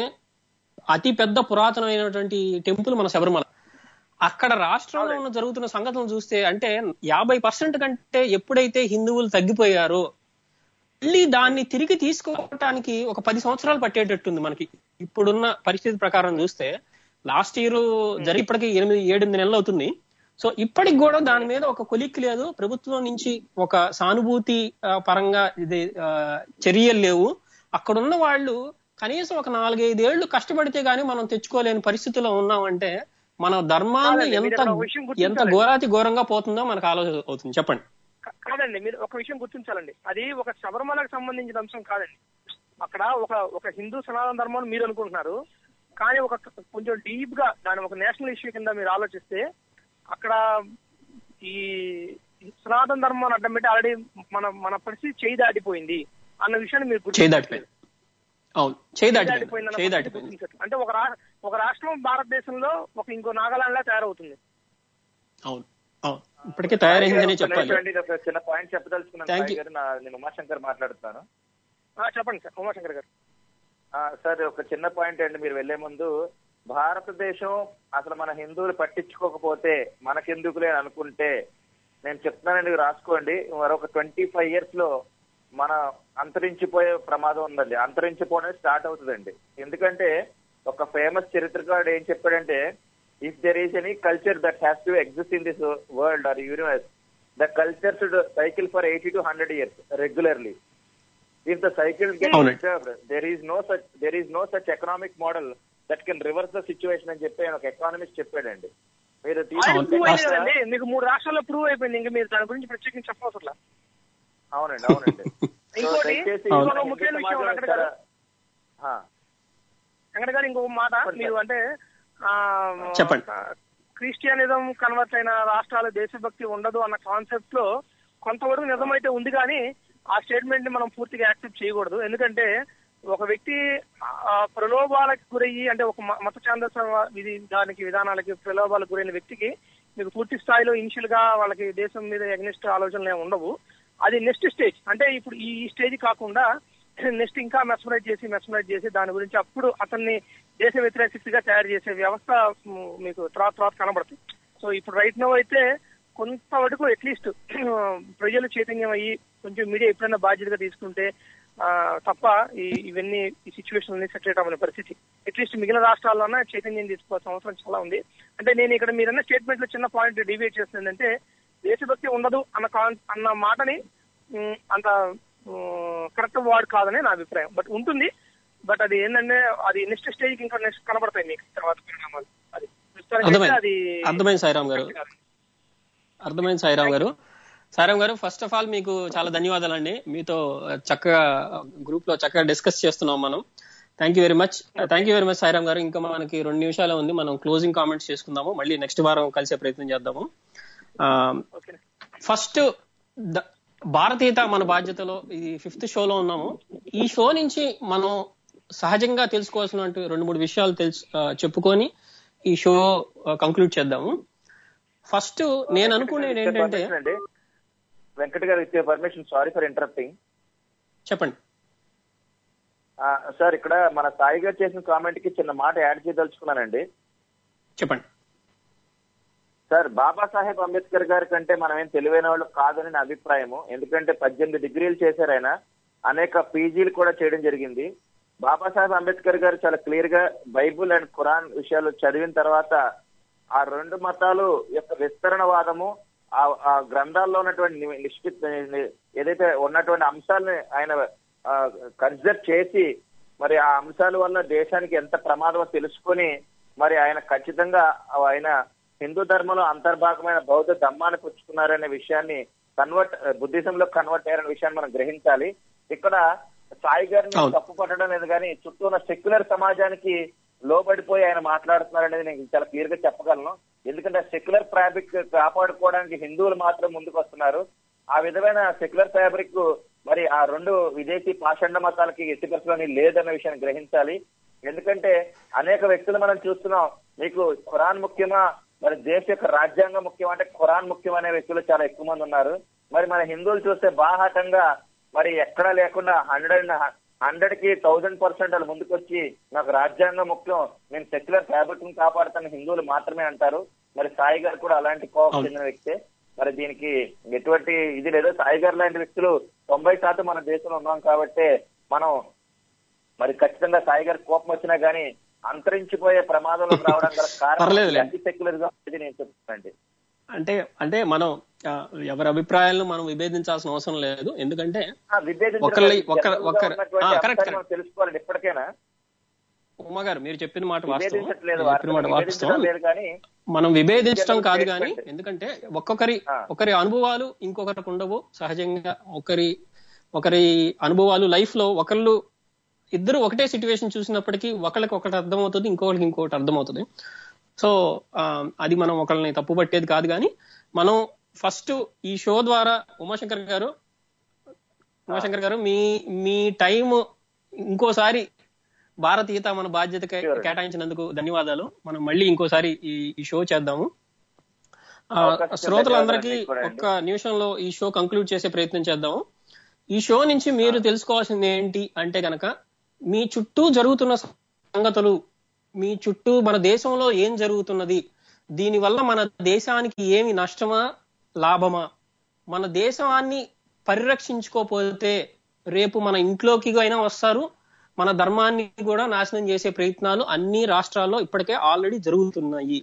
అతి పెద్ద పురాతనమైనటువంటి టెంపుల్ మన శబరిమల అక్కడ రాష్ట్రంలో ఉన్న జరుగుతున్న సంగతులను చూస్తే అంటే యాభై పర్సెంట్ కంటే ఎప్పుడైతే హిందువులు తగ్గిపోయారో మళ్ళీ దాన్ని తిరిగి తీసుకోవటానికి ఒక పది సంవత్సరాలు పట్టేటట్టుంది మనకి ఇప్పుడున్న పరిస్థితి ప్రకారం చూస్తే లాస్ట్ ఇయర్ జరిగి ఇప్పటికి ఎనిమిది ఏడెనిమిది నెలలు అవుతుంది సో ఇప్పటికి కూడా దాని మీద ఒక కొలిక్కి లేదు ప్రభుత్వం నుంచి ఒక సానుభూతి ఆ, పరంగా ఇది ఆ, చర్యలు లేవు అక్కడున్న వాళ్ళు కనీసం ఒక నాలుగైదేళ్లు కష్టపడితే గానీ మనం తెచ్చుకోలేని పరిస్థితిలో ఉన్నామంటే మన ధర్మాన్ని కాదండి, మీరు ఎంత ఇక్కడ ఒక విషయం గుర్తించాలి. ఎంత ఘోరాతి ఘోరంగా పోతుందో మనకు ఆలోచన అవుతుంది చెప్పండి కా- కాదండి మీరు ఒక విషయం గుర్తించాలండి అది ఒక శబరిమలకు సంబంధించిన అంశం కాదండి అక్కడ ఒక ఒక హిందూ సనాతన ధర్మం అని మీరు అనుకుంటున్నారు కానీ ఒక కొంచెం డీప్ గా దాని ఒక నేషనల్ ఇష్యూ కింద మీరు ఆలోచిస్తే అక్కడ ఈ సనాతన ధర్మం అడ్డం పెట్టి ఆల్రెడీ మన మన పరిస్థితి చేయి దాటిపోయింది అన్న విషయాన్ని మీరు చేయి గుర్తించాలి. దాటిపోయింది అవును చేయి దాటిపోయింది దాటిపోయిందన్న చేయి పరిస్థితి దాటిపోయింది గుర్తించాలి. అంటే ఒక రా ఒక రాష్ట్రం భారతదేశంలో ఒక ఇంకో నాగాలాండ్ లా తయారవుతుంది అవును అవును ఇప్పటికే తయారైందనే ఒక్క చెప్పాలి నిమిషం అండి, ఇది ఒక చిన్న పాయింట్ చెప్పదలుచుకున్నాను Thank సాయి you. గారు నా- నేను ఉమాశంకర్ మాట్లాడుతున్నాను ఆ, చెప్పండి సార్ ఉమాశంకర్ గారు ఆ, సార్ ఒక చిన్న పాయింట్ అండి మీరు వెళ్లే ముందు భారతదేశం అసలు మన హిందువులు పట్టించుకోకపోతే మనకెందుకులే అని అనుకుంటే నేను చెప్తున్నానండి ఇవి రాసుకోండి మరొక ట్వంటీ ఫైవ్ ఇయర్స్ లో మన అంతరించిపోయే ప్రమాదం ఉందండి అంతరించిపోవడం స్టార్ట్ అవుతుందండి ఎందుకంటే ఒక ఫేమస్ చరిత్రకారుడు ఏం చెప్పాడంటే if there is any culture that has to exist in this world or universe the culture should cycle for eighty to hundred years regularly if the cycle gets అవునండి. disturbed, there is no such there is no such economic model that can reverse the situation అని చెప్పి ఆయన ఒక economist చెప్పాడండి మీరు already తీసుకుంటే prove అయింది కనుక- కదండి మీకు మూడు రాష్ట్రాల్లో ప్రూవ్ అయిపోయింది ఇంకా మీరు దాని గురించి ప్రత్యేకించి చెప్పవసరం లేదు. అవునండి అవునండి So, ఇంకోటి, దయచేసి ఇంకొక మన హిందూ ముఖ్యమైన విషయం సమాజంలో అక్కడ చాలా- ఆ, వెంకట గారు ఇంకొక మాట చెప్పండి మీరు సార్. అంటే ఆ, చెప్పండి. క్రిస్టియనిజం కన్వర్ట్ అయిన రాష్ట్రాల దేశభక్తి ఉండదు అన్న కాన్సెప్ట్ లో కొంతవరకు నిజమైతే ఉంది కానీ ఆ స్టేట్మెంట్ ని మనం పూర్తిగా యాక్సెప్ట్ చేయకూడదు ఎందుకంటే ఒక వ్యక్తి ఆ, ప్రలోభాలకు గురయ్యి అంటే ఒక మ- మత ఛాందస విధి దానికి విధానాలకి ప్రలోభాలకు గురైన వ్యక్తికి మీకు పూర్తి స్థాయిలో ఇనిషియల్ గా వాళ్ళకి దేశం మీద ఎగ్నెస్ట్ ఆలోచనలు ఏమి ఉండవు అది నెక్స్ట్ స్టేజ్ అంటే ఇప్పుడు ఈ స్టేజ్ కాకుండా నెక్స్ట్ ఇంకా మెస్మరైజ్ చేసి మెస్మరైజ్ చేసి దాని గురించి అప్పుడు అతన్ని దేశ వ్యతిరేక శక్తిగా తయారు చేసే వ్యవస్థ మ్, మీకు తర్వాత తర్వాత కనబడుతుంది సో ఇప్పుడు రైట్ నో అయితే కొంతవరకు అట్లీస్ట్ ప్రజలు చైతన్యం అయ్యి కొంచెం మీడియా ఎప్పుడైనా బాధ్యతగా తీసుకుంటే ఆ, తప్ప ఈ ఇవన్నీ ఈ సిచ్యువేషన్ అన్ని సెటిల్ అవ్వని పరిస్థితి అట్లీస్ట్ మిగిలిన రాష్ట్రాల్లోనే చైతన్యం తీసుకోవాల్సిన అవసరం చాలా ఉంది అంటే నేను ఇక్కడ మీరన్న స్టేట్మెంట్ లో చిన్న పాయింట్ డివేట్ చేస్తుంది ఏంటంటే దేశభక్తి ఉండదు అన్న కాన్ అన్న మాటని మ్, అంత కరెక్ట్ వర్డ్ కాదని నా అభిప్రాయం బట్ ఉంటుంది బట్ అది ఏంటంటే అది నెక్స్ట్ స్టేజ్ కి ఇంకా నెక్స్ట్ కనబడతాయి మీకు తర్వాత పరిణామాలు అది ప్రస్తుతానికి అయితే అర్థమైంది అది అర్థమైంది సాయిరామ్ గారు అర్థమైంది సాయిరామ్ గారు సాయిరామ్ గారు ఫస్ట్ ఆఫ్ ఆల్ మీకు చాలా ధన్యవాదాలండి మీతో చక్కగా గ్రూప్ లో చక్కగా డిస్కస్ చేస్తున్నాం మనం thank you very much thank you very much Sairam garu ఇంకా మనకి రెండు నిమిషాలే ఉంది మనం క్లోజింగ్ కామెంట్స్ చేసుకుందాము మళ్ళీ నెక్స్ట్ వారం కలిసే ప్రయత్నం చేద్దాము ఓకే ఫస్ట్ ద- భారతీయత మన బాధ్యతలో ఈ ఫిఫ్త్ షోలో ఉన్నాము ఈ షో నుంచి మనం సహజంగా తెలుసుకోవాల్సిన రెండు మూడు విషయాలు తెలుసు ఆ, చెప్పుకొని ఈ షో కంక్లూడ్ చేద్దాము ఫస్ట్ నేను అనుకునేది ఏంటంటే Permission అండి వెంకట గారు ఇచ్చే పర్మిషన్ సారీ ఫర్ ఇంటరప్టింగ్ చెప్పండి సార్ ఇక్కడ మన సాయి గారు చేసిన కామెంట్ కి చిన్న మాట యాడ్ చేయదలుచుకున్నానండి చెప్పండి సార్ బాబాసాహెబ్ అంబేద్కర్ గారి కంటే మనం ఏం తెలివైన వాళ్ళు కాదని నా అభిప్రాయము ఎందుకంటే పద్దెనిమిది డిగ్రీలు చేశారు ఆయన అనేక పీజీలు కూడా చేయడం జరిగింది బాబాసాహెబ్ అంబేద్కర్ గారు చాలా క్లియర్ గా బైబుల్ అండ్ ఖురాన్ విషయాలు చదివిన తర్వాత ఆ రెండు మతాలు యొక్క విస్తరణవాదము ఆ ఆ గ్రంథాల్లో ఉన్నటువంటి ని- నిష్పిత్ ఏదైతే ఉన్నటువంటి అంశాలని ఆయన కన్సిడర్ చేసి మరి ఆ అంశాల వల్ల దేశానికి ఎంత ప్రమాదమో తెలుసుకొని మరి ఆయన ఖచ్చితంగా ఆయన హిందూ ధర్మంలో అంతర్భాగమైన బౌద్ధ ధర్మాన్ని పుచ్చుకున్నారనే విషయాన్ని కన్వర్ట్ బుద్ధిజంలో కన్వర్ట్ అయ్యారనే విషయాన్ని మనం గ్రహించాలి ఇక్కడ సాయి గారిని అవును. తప్పు పట్టడం లేదు కానీ చుట్టూ ఉన్న సెక్యులర్ సమాజానికి లోబడిపోయి ఆయన మాట్లాడుతున్నారనేది నేను చాలా క్లియర్ గా చెప్పగలను ఎందుకంటే సెక్యులర్ ఫ్యాబ్రిక్ కాపాడుకోవడానికి హిందువులు మాత్రం ముందుకు వస్తున్నారు ఆ విధమైన సెక్యులర్ ఫ్యాబ్రిక్ మరి ఆ రెండు విదేశీ పాషండ మతాలకి ఎట్టి పరిస్థితుల్లోని లేదన్న విషయాన్ని గ్రహించాలి ఎందుకంటే అనేక వ్యక్తులు మనం చూస్తున్నాం మీకు ఖురాన్ ముఖ్యమా మరి దేశ యొక్క రాజ్యాంగం ముఖ్యం అంటే ఖురాన్ ముఖ్యం అనే వ్యక్తులు చాలా ఎక్కువ మంది ఉన్నారు మరి మన హిందువులు చూస్తే బాహాటంగా మరి ఎక్కడా లేకుండా హండ్రెడ్ హండ్రెడ్ కి థౌజండ్ పర్సెంట్ వాళ్ళు ముందుకొచ్చి నాకు రాజ్యాంగం ముఖ్యం నేను సెక్యులర్ ఫ్యాబ్రిక్ ని కాపాడుతున్న హిందువులు మాత్రమే అంటారు మరి సాయి గారు కూడా అలాంటి కోపం అవును. చెందిన వ్యక్తే మరి దీనికి ఎటువంటి ఇది లేదు సాయి గారు లాంటి వ్యక్తులు తొంభై శాతం మన దేశంలో ఉన్నాం కాబట్టి మనం మరి ఖచ్చితంగా సాయి గారి కోపం వచ్చినా గానీ అంతరించిపోయే ప్రమాదంలో రావడం గల పర్లేదులే. కారణం అతి సెక్యులర్ గా ఇది నేను చెప్తానండి అంటే అంటే మనం ఆ, ఎవరి అభిప్రాయాలను మనం విభేదించాల్సిన అవసరం లేదు ఎందుకంటే ఆ, విభేదించడం ఒకళ్ళి- కాదు. ఒకరు- జనరల్గా ఒకరు- ఉన్నటువంటి ఆ, కరెక్ట్, అంశాన్ని మనం తెలుసుకోవాలండి ఎప్పటికైనా ఉమా గారు మీరు చెప్పిన మాట వాస్తవం విభేదించట్లేదు మీరు చెప్పిన మాట విభేదించడం వాస్తవం లేదు కానీ మనం విభేదించడం జనరల్ కాదు కానీ స్టేట్మెంట్. ఎందుకంటే ఒక్కొక్కరి ఆ. ఒకరి అనుభవాలు ఇంకొకరికి ఉండవు సహజంగా ఒకరి ఒకరి అనుభవాలు లైఫ్ లో ఒకళ్ళు ఇద్దరు ఒకటే సిచ్యువేషన్ చూసినప్పటికీ ఒకళ్ళకి ఒకటి అర్థమవుతుంది ఇంకొకరికి ఇంకొకటి అర్థమవుతుంది సో ఆ, అది మనం ఒకళ్ళని తప్పు పట్టేది కాదు కానీ మనం ఫస్ట్ ఈ షో ద్వారా ఉమాశంకర్ గారు ఉమాశంకర్ గారు మీ మీ టైం ఇంకోసారి భారతీయత మన బాధ్యత కే- Sure. కేటాయించినందుకు ధన్యవాదాలు మనం మళ్ళీ ఇంకోసారి ఈ ఈ షో చేద్దాము ఆ, అవకాశం శ్రోతలందరికీ ధన్యవాదాలు కూడా అండి. ఒక్క నిమిషంలో ఈ షో కంక్లూడ్ చేసే ప్రయత్నం చేద్దాం ఈ షో నుంచి మీరు తెలుసుకోవాల్సింది ఏంటి అంటే గనక మీ చుట్టూ జరుగుతున్న సంగతులు మీ చుట్టూ మన దేశంలో ఏం జరుగుతున్నది దీనివల్ల మన దేశానికి ఏమి నష్టమా లాభమా మన దేశాన్ని పరిరక్షించుకోకపోతే రేపు మన ఇంట్లోకి అయినా వస్తారు మన ధర్మాన్ని కూడా నాశనం చేసే ప్రయత్నాలు అన్ని రాష్ట్రాల్లో ఇప్పటికే ఆల్రెడీ జరుగుతున్నాయి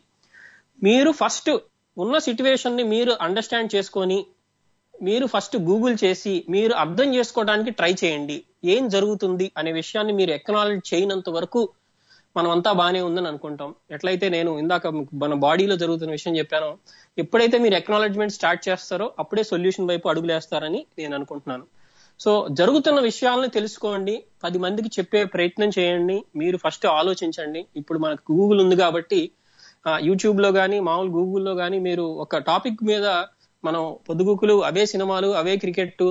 మీరు ఫస్ట్ ఉన్న సిచ్యువేషన్ ని మీరు అండర్స్టాండ్ చేసుకొని మీరు ఫస్ట్ గూగుల్ చేసి మీరు అర్థం చేసుకోవడానికి ట్రై చేయండి ఏం జరుగుతుంది అనే విషయాన్ని మీరు ఎక్నాలజ్ చేయనంత వరకు మనం అంతా బాగానే ఉందని అనుకుంటాం ఎట్లయితే నేను ఇందాక మీకు మన బాడీలో జరుగుతున్న విషయం చెప్పానో ఎప్పుడైతే మీరు ఎక్నాలజ్మెంట్ స్టార్ట్ చేస్తారో అప్పుడే సొల్యూషన్ వైపు అడుగులేస్తారని నేను అనుకుంటున్నాను సో జరుగుతున్న విషయాలను తెలుసుకోండి పది మందికి చెప్పే ప్రయత్నం చేయండి మీరు ఫస్ట్ ఆలోచించండి ఇప్పుడు మనకు గూగుల్ ఉంది కాబట్టి యూట్యూబ్ లో కానీ మామూలు గూగుల్లో కానీ మీరు ఒక టాపిక్ మీద మనం పొద్దుగుకులు అవే సినిమాలు అవే క్రికెట్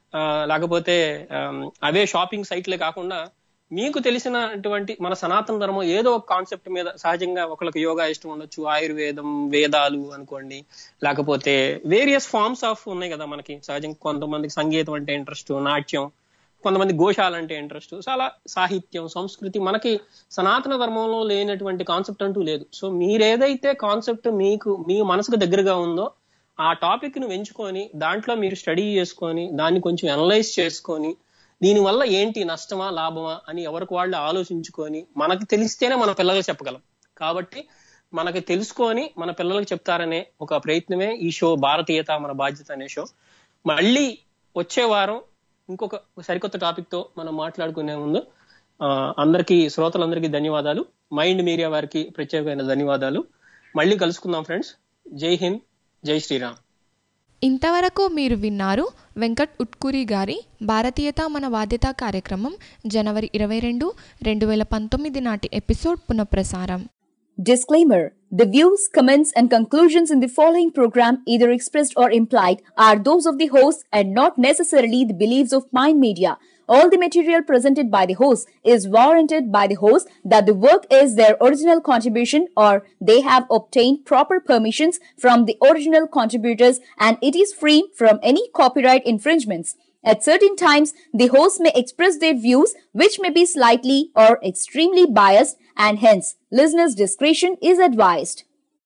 లేకపోతే ఆమ్, అవే షాపింగ్ సైట్లే కాకుండా మీకు తెలిసినటువంటి మన సనాతన ధర్మం ఏదో ఒక కాన్సెప్ట్ మీద సహజంగా ఒకళ్ళకి యోగా ఇష్టం ఉండొచ్చు ఆయుర్వేదం వేదాలు అనుకోండి లేకపోతే వేరియస్ ఫార్మ్స్ ఆఫ్ ఉన్నాయి కదా మనకి సహజంగా కొంతమందికి సంగీతం అంటే ఇంట్రెస్ట్ నాట్యం కొంతమంది గోశాల అంటే ఇంట్రెస్ట్ చాలా సాహిత్యం సంస్కృతి మనకి సనాతన ధర్మంలో లేనటువంటి కాన్సెప్ట్ అంటూ లేదు సో మీరేదైతే కాన్సెప్ట్ మీకు మీ మనసుకు దగ్గరగా ఉందో ఆ టాపిక్ ను ఎంచుకొని దాంట్లో మీరు స్టడీ చేసుకొని దాన్ని కొంచెం అనలైజ్ చేసుకొని దీనివల్ల ఏంటి నష్టమా లాభమా అని ఎవరికి వాళ్ళు ఆలోచించుకొని మనకి తెలిస్తేనే మన పిల్లలకు చెప్పగలం కాబట్టి మనకి తెలుసుకొని మన పిల్లలకు చెప్తారనే ఒక ప్రయత్నమే ఈ షో భారతీయత మన బాధ్యత అనే షో మళ్ళీ వచ్చే వారం ఇంకొక సరికొత్త టాపిక్ తో మనం మాట్లాడుకునే ముందు ఆ, అందరికీ శ్రోతలందరికీ ధన్యవాదాలు మైండ్ మీడియా వారికి ప్రత్యేకమైన ధన్యవాదాలు మళ్ళీ కలుసుకుందాం ఫ్రెండ్స్ జై హింద్ జై శ్రీరామ్ ఇంతవరకు మీరు విన్నారు వెంకట్ ఉట్కూరి గారి భారతీయత మన బాధ్యత కార్యక్రమం జనవరి ఇరవై రెండు రెండు వేల పంతొమ్మిది నాటి ఎపిసోడ్ పునఃప్రసారం Disclaimer The views, comments, and conclusions in the following program, either expressed or implied, are those of the host and not necessarily the beliefs of Mind Media. All the material presented by the host is warranted by the host that the work is their original contribution or they have obtained proper permissions from the original contributors and it is free from any copyright infringements. At certain times, the host may express their views which may be slightly or extremely biased and hence listeners' discretion is advised.